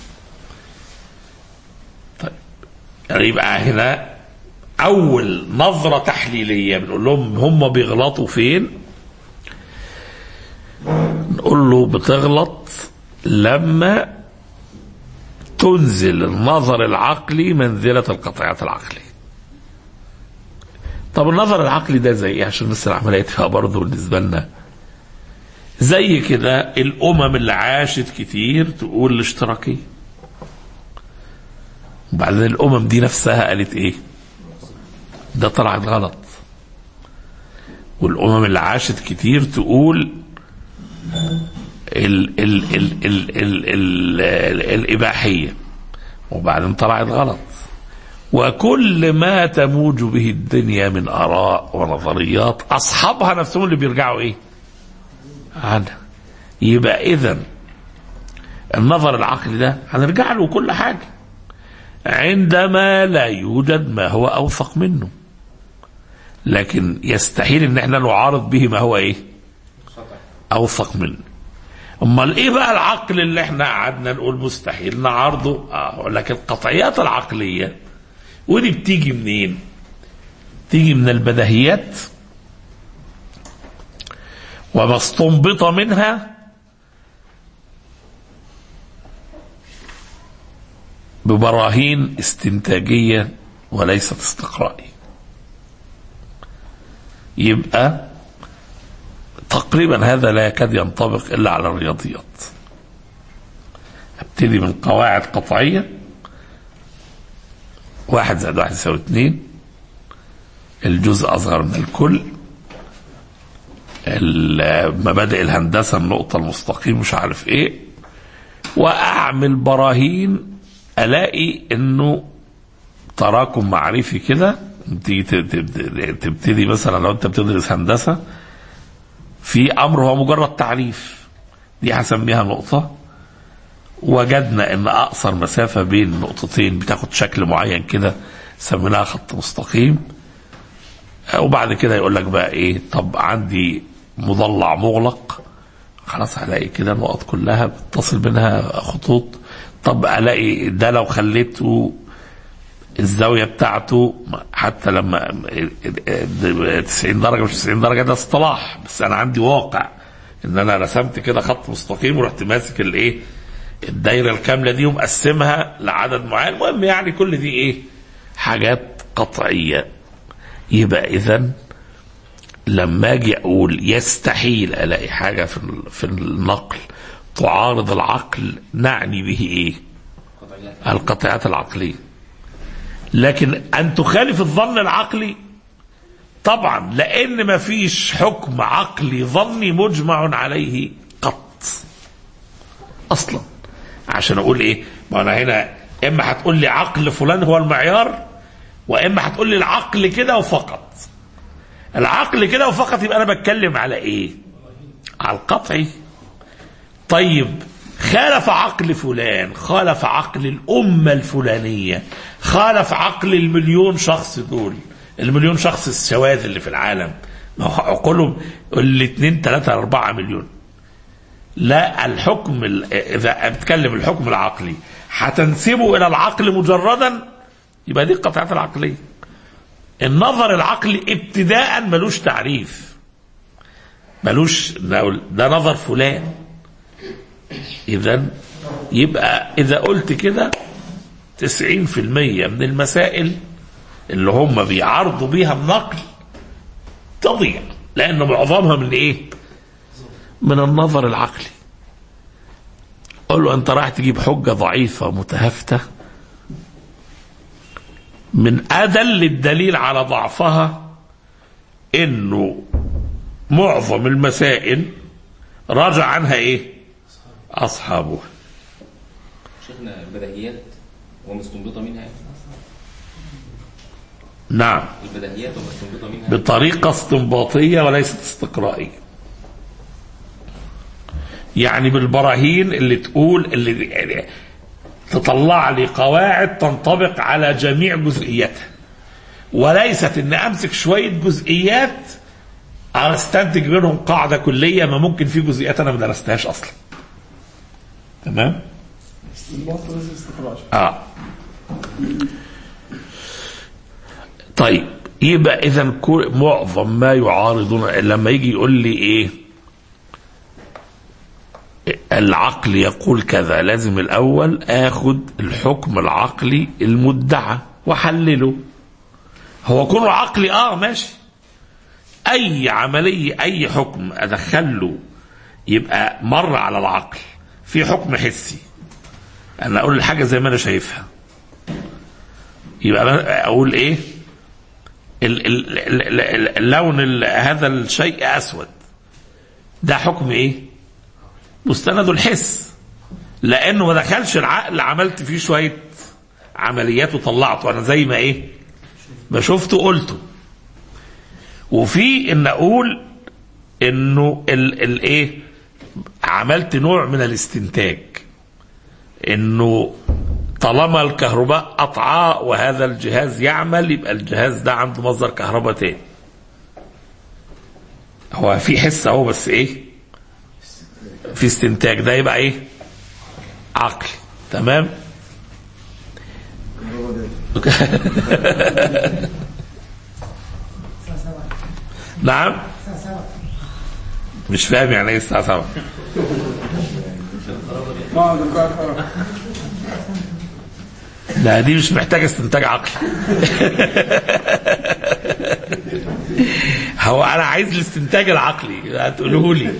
طيب يعني يبقى هنا اول نظرة تحليلية بنقول لهم هم بيغلطوا فين نقول له بتغلط لما تنزل النظر العقلي منزلة القطعيات العقلية طب النظر العقلي ده زي ايه عشان بس العملية تبقى برضه بالنسبة لنا زي كده الأمم اللي عاشت كتير تقول الاشتراكية وبعدين الأمم دي نفسها قالت ايه ده طلعت غلط والأمم اللي عاشت كتير تقول ال ال ال ال ال ال ال الإباحية وبعدين طلعت غلط وكل ما تموج به الدنيا من آراء ونظريات أصحابها نفسهم اللي بيرجعوا إيه عنها يبقى إذا النظر العقلي ده هنرجع له كل حاجة عندما لا يوجد ما هو أوثق منه لكن يستحيل ان احنا نعارض به ما هو ايه اوثق منه امال ايه بقى العقل اللي احنا قعدنا نقول مستحيل نعارضه اه لكن القطعيات العقليه ودي بتيجي منين تيجي من البديهيات وما استنبط منها ببراهين استنتاجيه وليست استقرائيه يبقى تقريبا هذا لا يكاد ينطبق الا على الرياضيات ابتدي من قواعد قطعيه واحد زائد واحد يساوي اثنين الجزء اصغر من الكل مبادئ الهندسه النقطه المستقيم مش عارف ايه واعمل براهين الاقي انه تراكم معرفي كده تيجي تبتدي مثلا لو انت بتدرس هندسه في امر هو مجرد تعريف دي هسميها نقطه وجدنا ان اقصر مسافه بين نقطتين بتاخد شكل معين كده سميناها خط مستقيم وبعد كده يقول لك بقى ايه طب عندي مضلع مغلق خلاص هلاقي كده النقط كلها بتصل بينها خطوط طب الاقي ده لو خليته الزاويه بتاعته حتى لما 90 درجه مش 90 درجه ده اصطلاح بس انا عندي واقع ان انا رسمت كده خط مستقيم ورحت ماسك الايه الدايره الكامله دي ومقسمها لعدد معين المهم يعني كل دي ايه حاجات قطعيه يبقى اذا لما اجي اقول يستحيل الاقي حاجه في في النقل تعارض العقل نعني به ايه القطعيات العقليه لكن ان تخالف الظن العقلي طبعا لان ما فيش حكم عقلي ظني مجمع عليه قط اصلا عشان اقول ايه ما انا هنا اما هتقول لي عقل فلان هو المعيار واما هتقول لي العقل كده وفقط العقل كده وفقط يبقى انا بتكلم على ايه على القطعي طيب خالف عقل فلان خالف عقل الأمة الفلانية خالف عقل المليون شخص دول المليون شخص الشواذ اللي في العالم ما هو عقولهم الاثنين ثلاثة أربعة مليون لا الحكم ال- إذا بتكلم الحكم العقلي هتنسبه إلى العقل مجردا يبقى دي القطعات العقلية النظر العقلي ابتداء ملوش تعريف ملوش نقول ده نظر فلان اذا يبقى اذا قلت كده 90% من المسائل اللي هم بيعارضوا بيها النقل تضيع لان معظمها من ايه من النظر العقلي قول له انت رايح تجيب حجه ضعيفه متهافته من ادل الدليل على ضعفها انه معظم المسائل راجع عنها ايه اصحابها شيخنا البديهيات ومستنبطه منها يعني. نعم البديهيات ومستنبطه منها بطريقة استنباطية وليست استقرائية يعني بالبراهين اللي تقول اللي يعني تطلع لي قواعد تنطبق على جميع جزئياتها وليست ان امسك شوية جزئيات استنتج منهم قاعدة كلية ما ممكن في جزئيات انا ما درستهاش اصلا تمام استنباط لازم استقراء اه طيب يبقى اذا كل- معظم ما يعارضون لما يجي يقول لي ايه العقل يقول كذا لازم الاول اخد الحكم العقلي المدعى واحلله هو كونه عقلي اه ماشي اي عمليه اي حكم ادخله يبقى مر على العقل في حكم حسي انا اقول الحاجه زي ما انا شايفها يبقى أنا اقول ايه ال- ال- ال- ال- اللون ال- هذا الشيء اسود ده حكم ايه مستند الحس لانه ما دخلش العقل عملت فيه شويه عمليات وطلعته انا زي ما ايه ما شفته قلته وفي ان اقول انه ال- الايه عملت نوع من الاستنتاج انه طالما الكهرباء قطعة وهذا الجهاز يعمل يبقى الجهاز ده عنده مصدر كهرباء تاني هو في حس اهو بس ايه في استنتاج ده يبقى ايه عقل تمام نعم مش فاهم يعني ايه الساعة 7 بعد الكهرباء لا دي مش محتاجة استنتاج عقلي هو انا عايز الاستنتاج العقلي هتقوله لي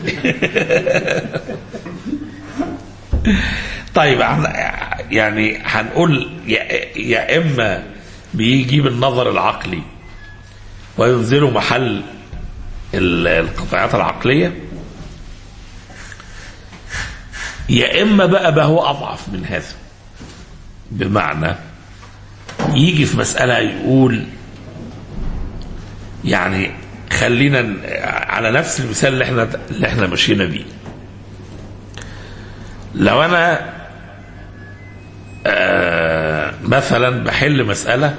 طيب احنا يعني هنقول يا, يا اما بيجيب النظر العقلي وينزله محل ال- القطعات العقليه يا اما بقى بقى هو اضعف من هذا بمعنى يجي في مسألة يقول يعني خلينا ن- على نفس المثال اللي احنا اللي احنا مشينا بيه لو انا آه مثلا بحل مسألة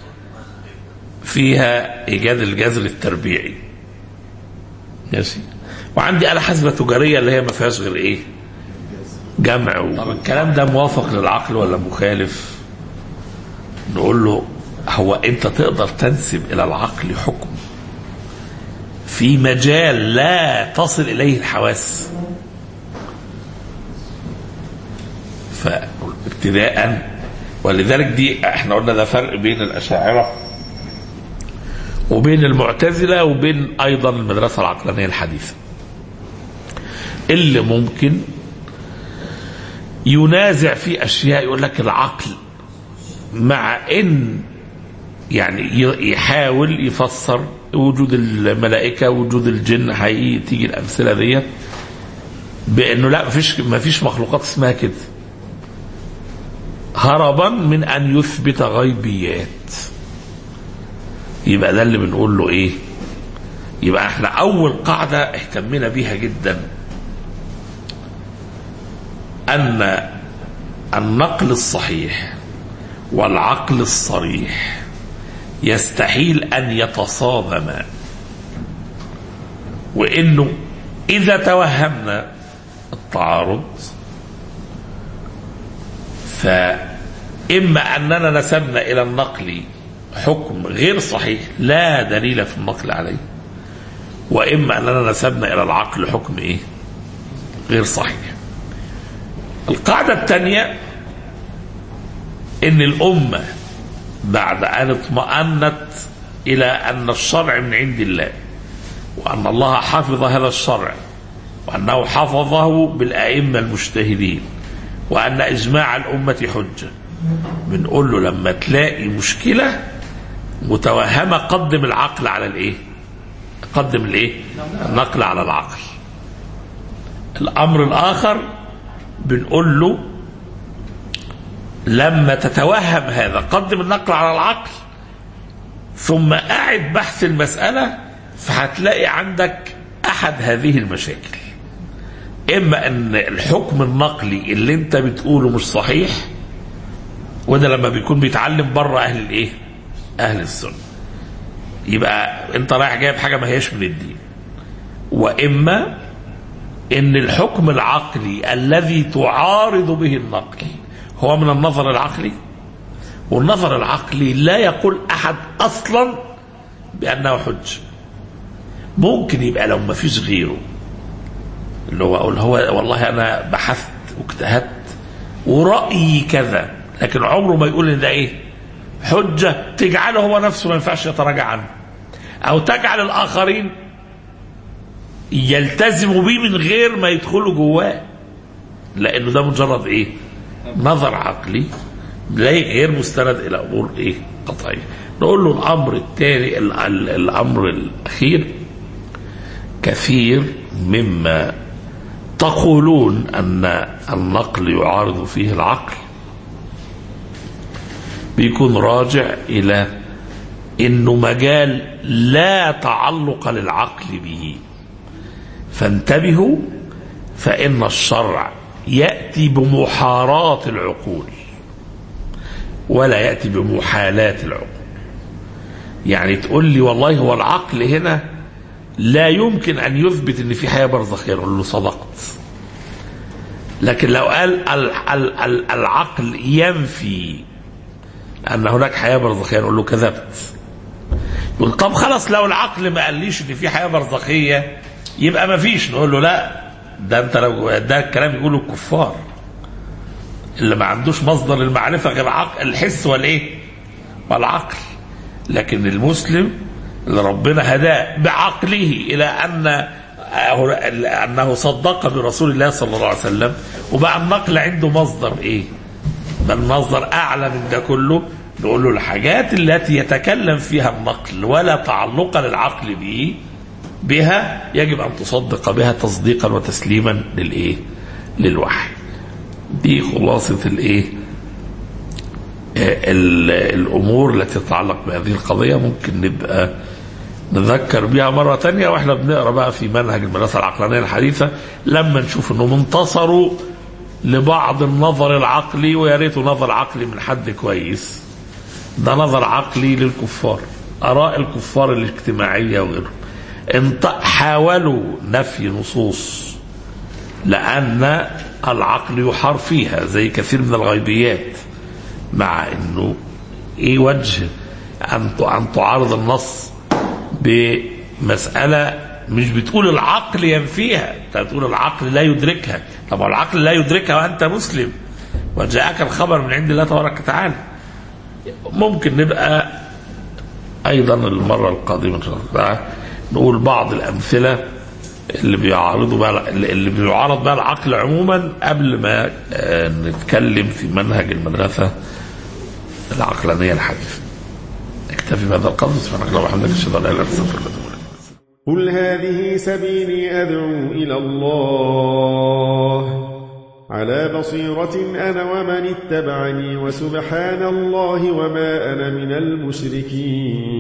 فيها ايجاد الجذر التربيعي ماشي وعندي آلة حاسبة تجارية اللي هي ما فيهاش غير ايه جمع و... طب الكلام ده موافق للعقل ولا مخالف نقول له هو انت تقدر تنسب الى العقل حكم في مجال لا تصل اليه الحواس فابتداء ولذلك دي احنا قلنا ده فرق بين الاشاعره وبين المعتزله وبين ايضا المدرسه العقلانيه الحديثه اللي ممكن ينازع في اشياء يقول لك العقل مع ان يعني ي- يحاول يفسر وجود الملائكه وجود الجن حقيقي تيجي الامثله ديت بانه لا مفيش مفيش مخلوقات اسمها كده هربا من ان يثبت غيبيات يبقى ده اللي بنقول له ايه يبقى احنا اول قاعدة اهتمينا بيها جدا ان النقل الصحيح والعقل الصريح يستحيل ان يتصادما وانه اذا توهمنا التعارض فاما اننا نسبنا الى النقل حكم غير صحيح لا دليل في النقل عليه واما اننا نسبنا الى العقل حكم ايه غير صحيح القاعده الثانيه ان الامه بعد ان اطمأنت الى ان الشرع من عند الله وان الله حفظ هذا الشرع وانه حفظه بالائمه المجتهدين وان اجماع الامه حجه بنقول له لما تلاقي مشكله متوهمه قدم العقل على الايه؟ قدم الايه؟ النقل على العقل. الامر الاخر بنقول له لما تتوهم هذا قدم النقل على العقل ثم أعد بحث المسألة فهتلاقي عندك أحد هذه المشاكل إما أن الحكم النقلي اللي أنت بتقوله مش صحيح وده لما بيكون بيتعلم بره أهل الإيه؟ أهل السنة يبقى أنت رايح جايب حاجة ما هيش من الدين وإما ان الحكم العقلي الذي تعارض به النقل هو من النظر العقلي والنظر العقلي لا يقول احد اصلا بانه حج ممكن يبقى لو ما فيش غيره اللي هو اقول هو والله انا بحثت واجتهدت ورايي كذا لكن عمره ما يقول ان ده ايه حجه تجعله هو نفسه ما ينفعش يتراجع عنه او تجعل الاخرين يلتزموا بيه من غير ما يدخلوا جواه لانه ده مجرد ايه نظر عقلي لا غير مستند الى امور ايه قطعيه نقول له الامر التالي ال- ال- الامر الاخير كثير مما تقولون ان النقل يعارض فيه العقل بيكون راجع الى انه مجال لا تعلق للعقل به فانتبهوا فإن الشرع يأتي بمحارات العقول ولا يأتي بمحالات العقول يعني تقول لي والله هو العقل هنا لا يمكن أن يثبت أن في حياة برزخية نقول له صدقت لكن لو قال ال- ال- ال- العقل ينفي أن هناك حياة برزخية نقول له كذبت يقول طب خلاص لو العقل ما قاليش ان في حياه برزخيه يبقى ما فيش نقول له لا ده انت لو ده الكلام يقوله الكفار اللي ما عندوش مصدر المعرفه غير عقل الحس والايه والعقل لكن المسلم اللي ربنا هداه بعقله الى ان انه صدق برسول الله صلى الله عليه وسلم وبقى النقل عنده مصدر ايه بل مصدر اعلى من ده كله نقول له الحاجات التي يتكلم فيها النقل ولا تعلق للعقل به بها يجب ان تصدق بها تصديقا وتسليما للايه؟ للوحي. دي خلاصه الايه؟ آه، ال- الامور التي تتعلق بهذه القضيه ممكن نبقى نذكر بها مرة تانية واحنا بنقرا بقى في منهج المدرسة العقلانية الحديثة لما نشوف انهم انتصروا لبعض النظر العقلي ويا ريته نظر عقلي من حد كويس ده نظر عقلي للكفار آراء الكفار الاجتماعية وغيرهم انت حاولوا نفي نصوص لأن العقل يحار فيها زي كثير من الغيبيات مع انه ايه وجه ان ان تعارض النص بمسألة مش بتقول العقل ينفيها انت بتقول العقل لا يدركها طب العقل لا يدركها وانت مسلم وجاءك الخبر من عند الله تبارك وتعالى ممكن نبقى ايضا المره القادمه ان شاء الله نقول بعض الامثله اللي بيعارضوا بقى اللي بيعارض بقى العقل عموما قبل ما آه، نتكلم في منهج المدرسه العقلانيه الحديثه. اكتفي بهذا القدر سبحانك اللهم وبحمدك اشهد ان لا اله الا انت استغفرك واتوب اليك. قل هذه سبيلي أدعو إلى الله على بصيرة أنا ومن اتبعني وسبحان الله وما أنا من المشركين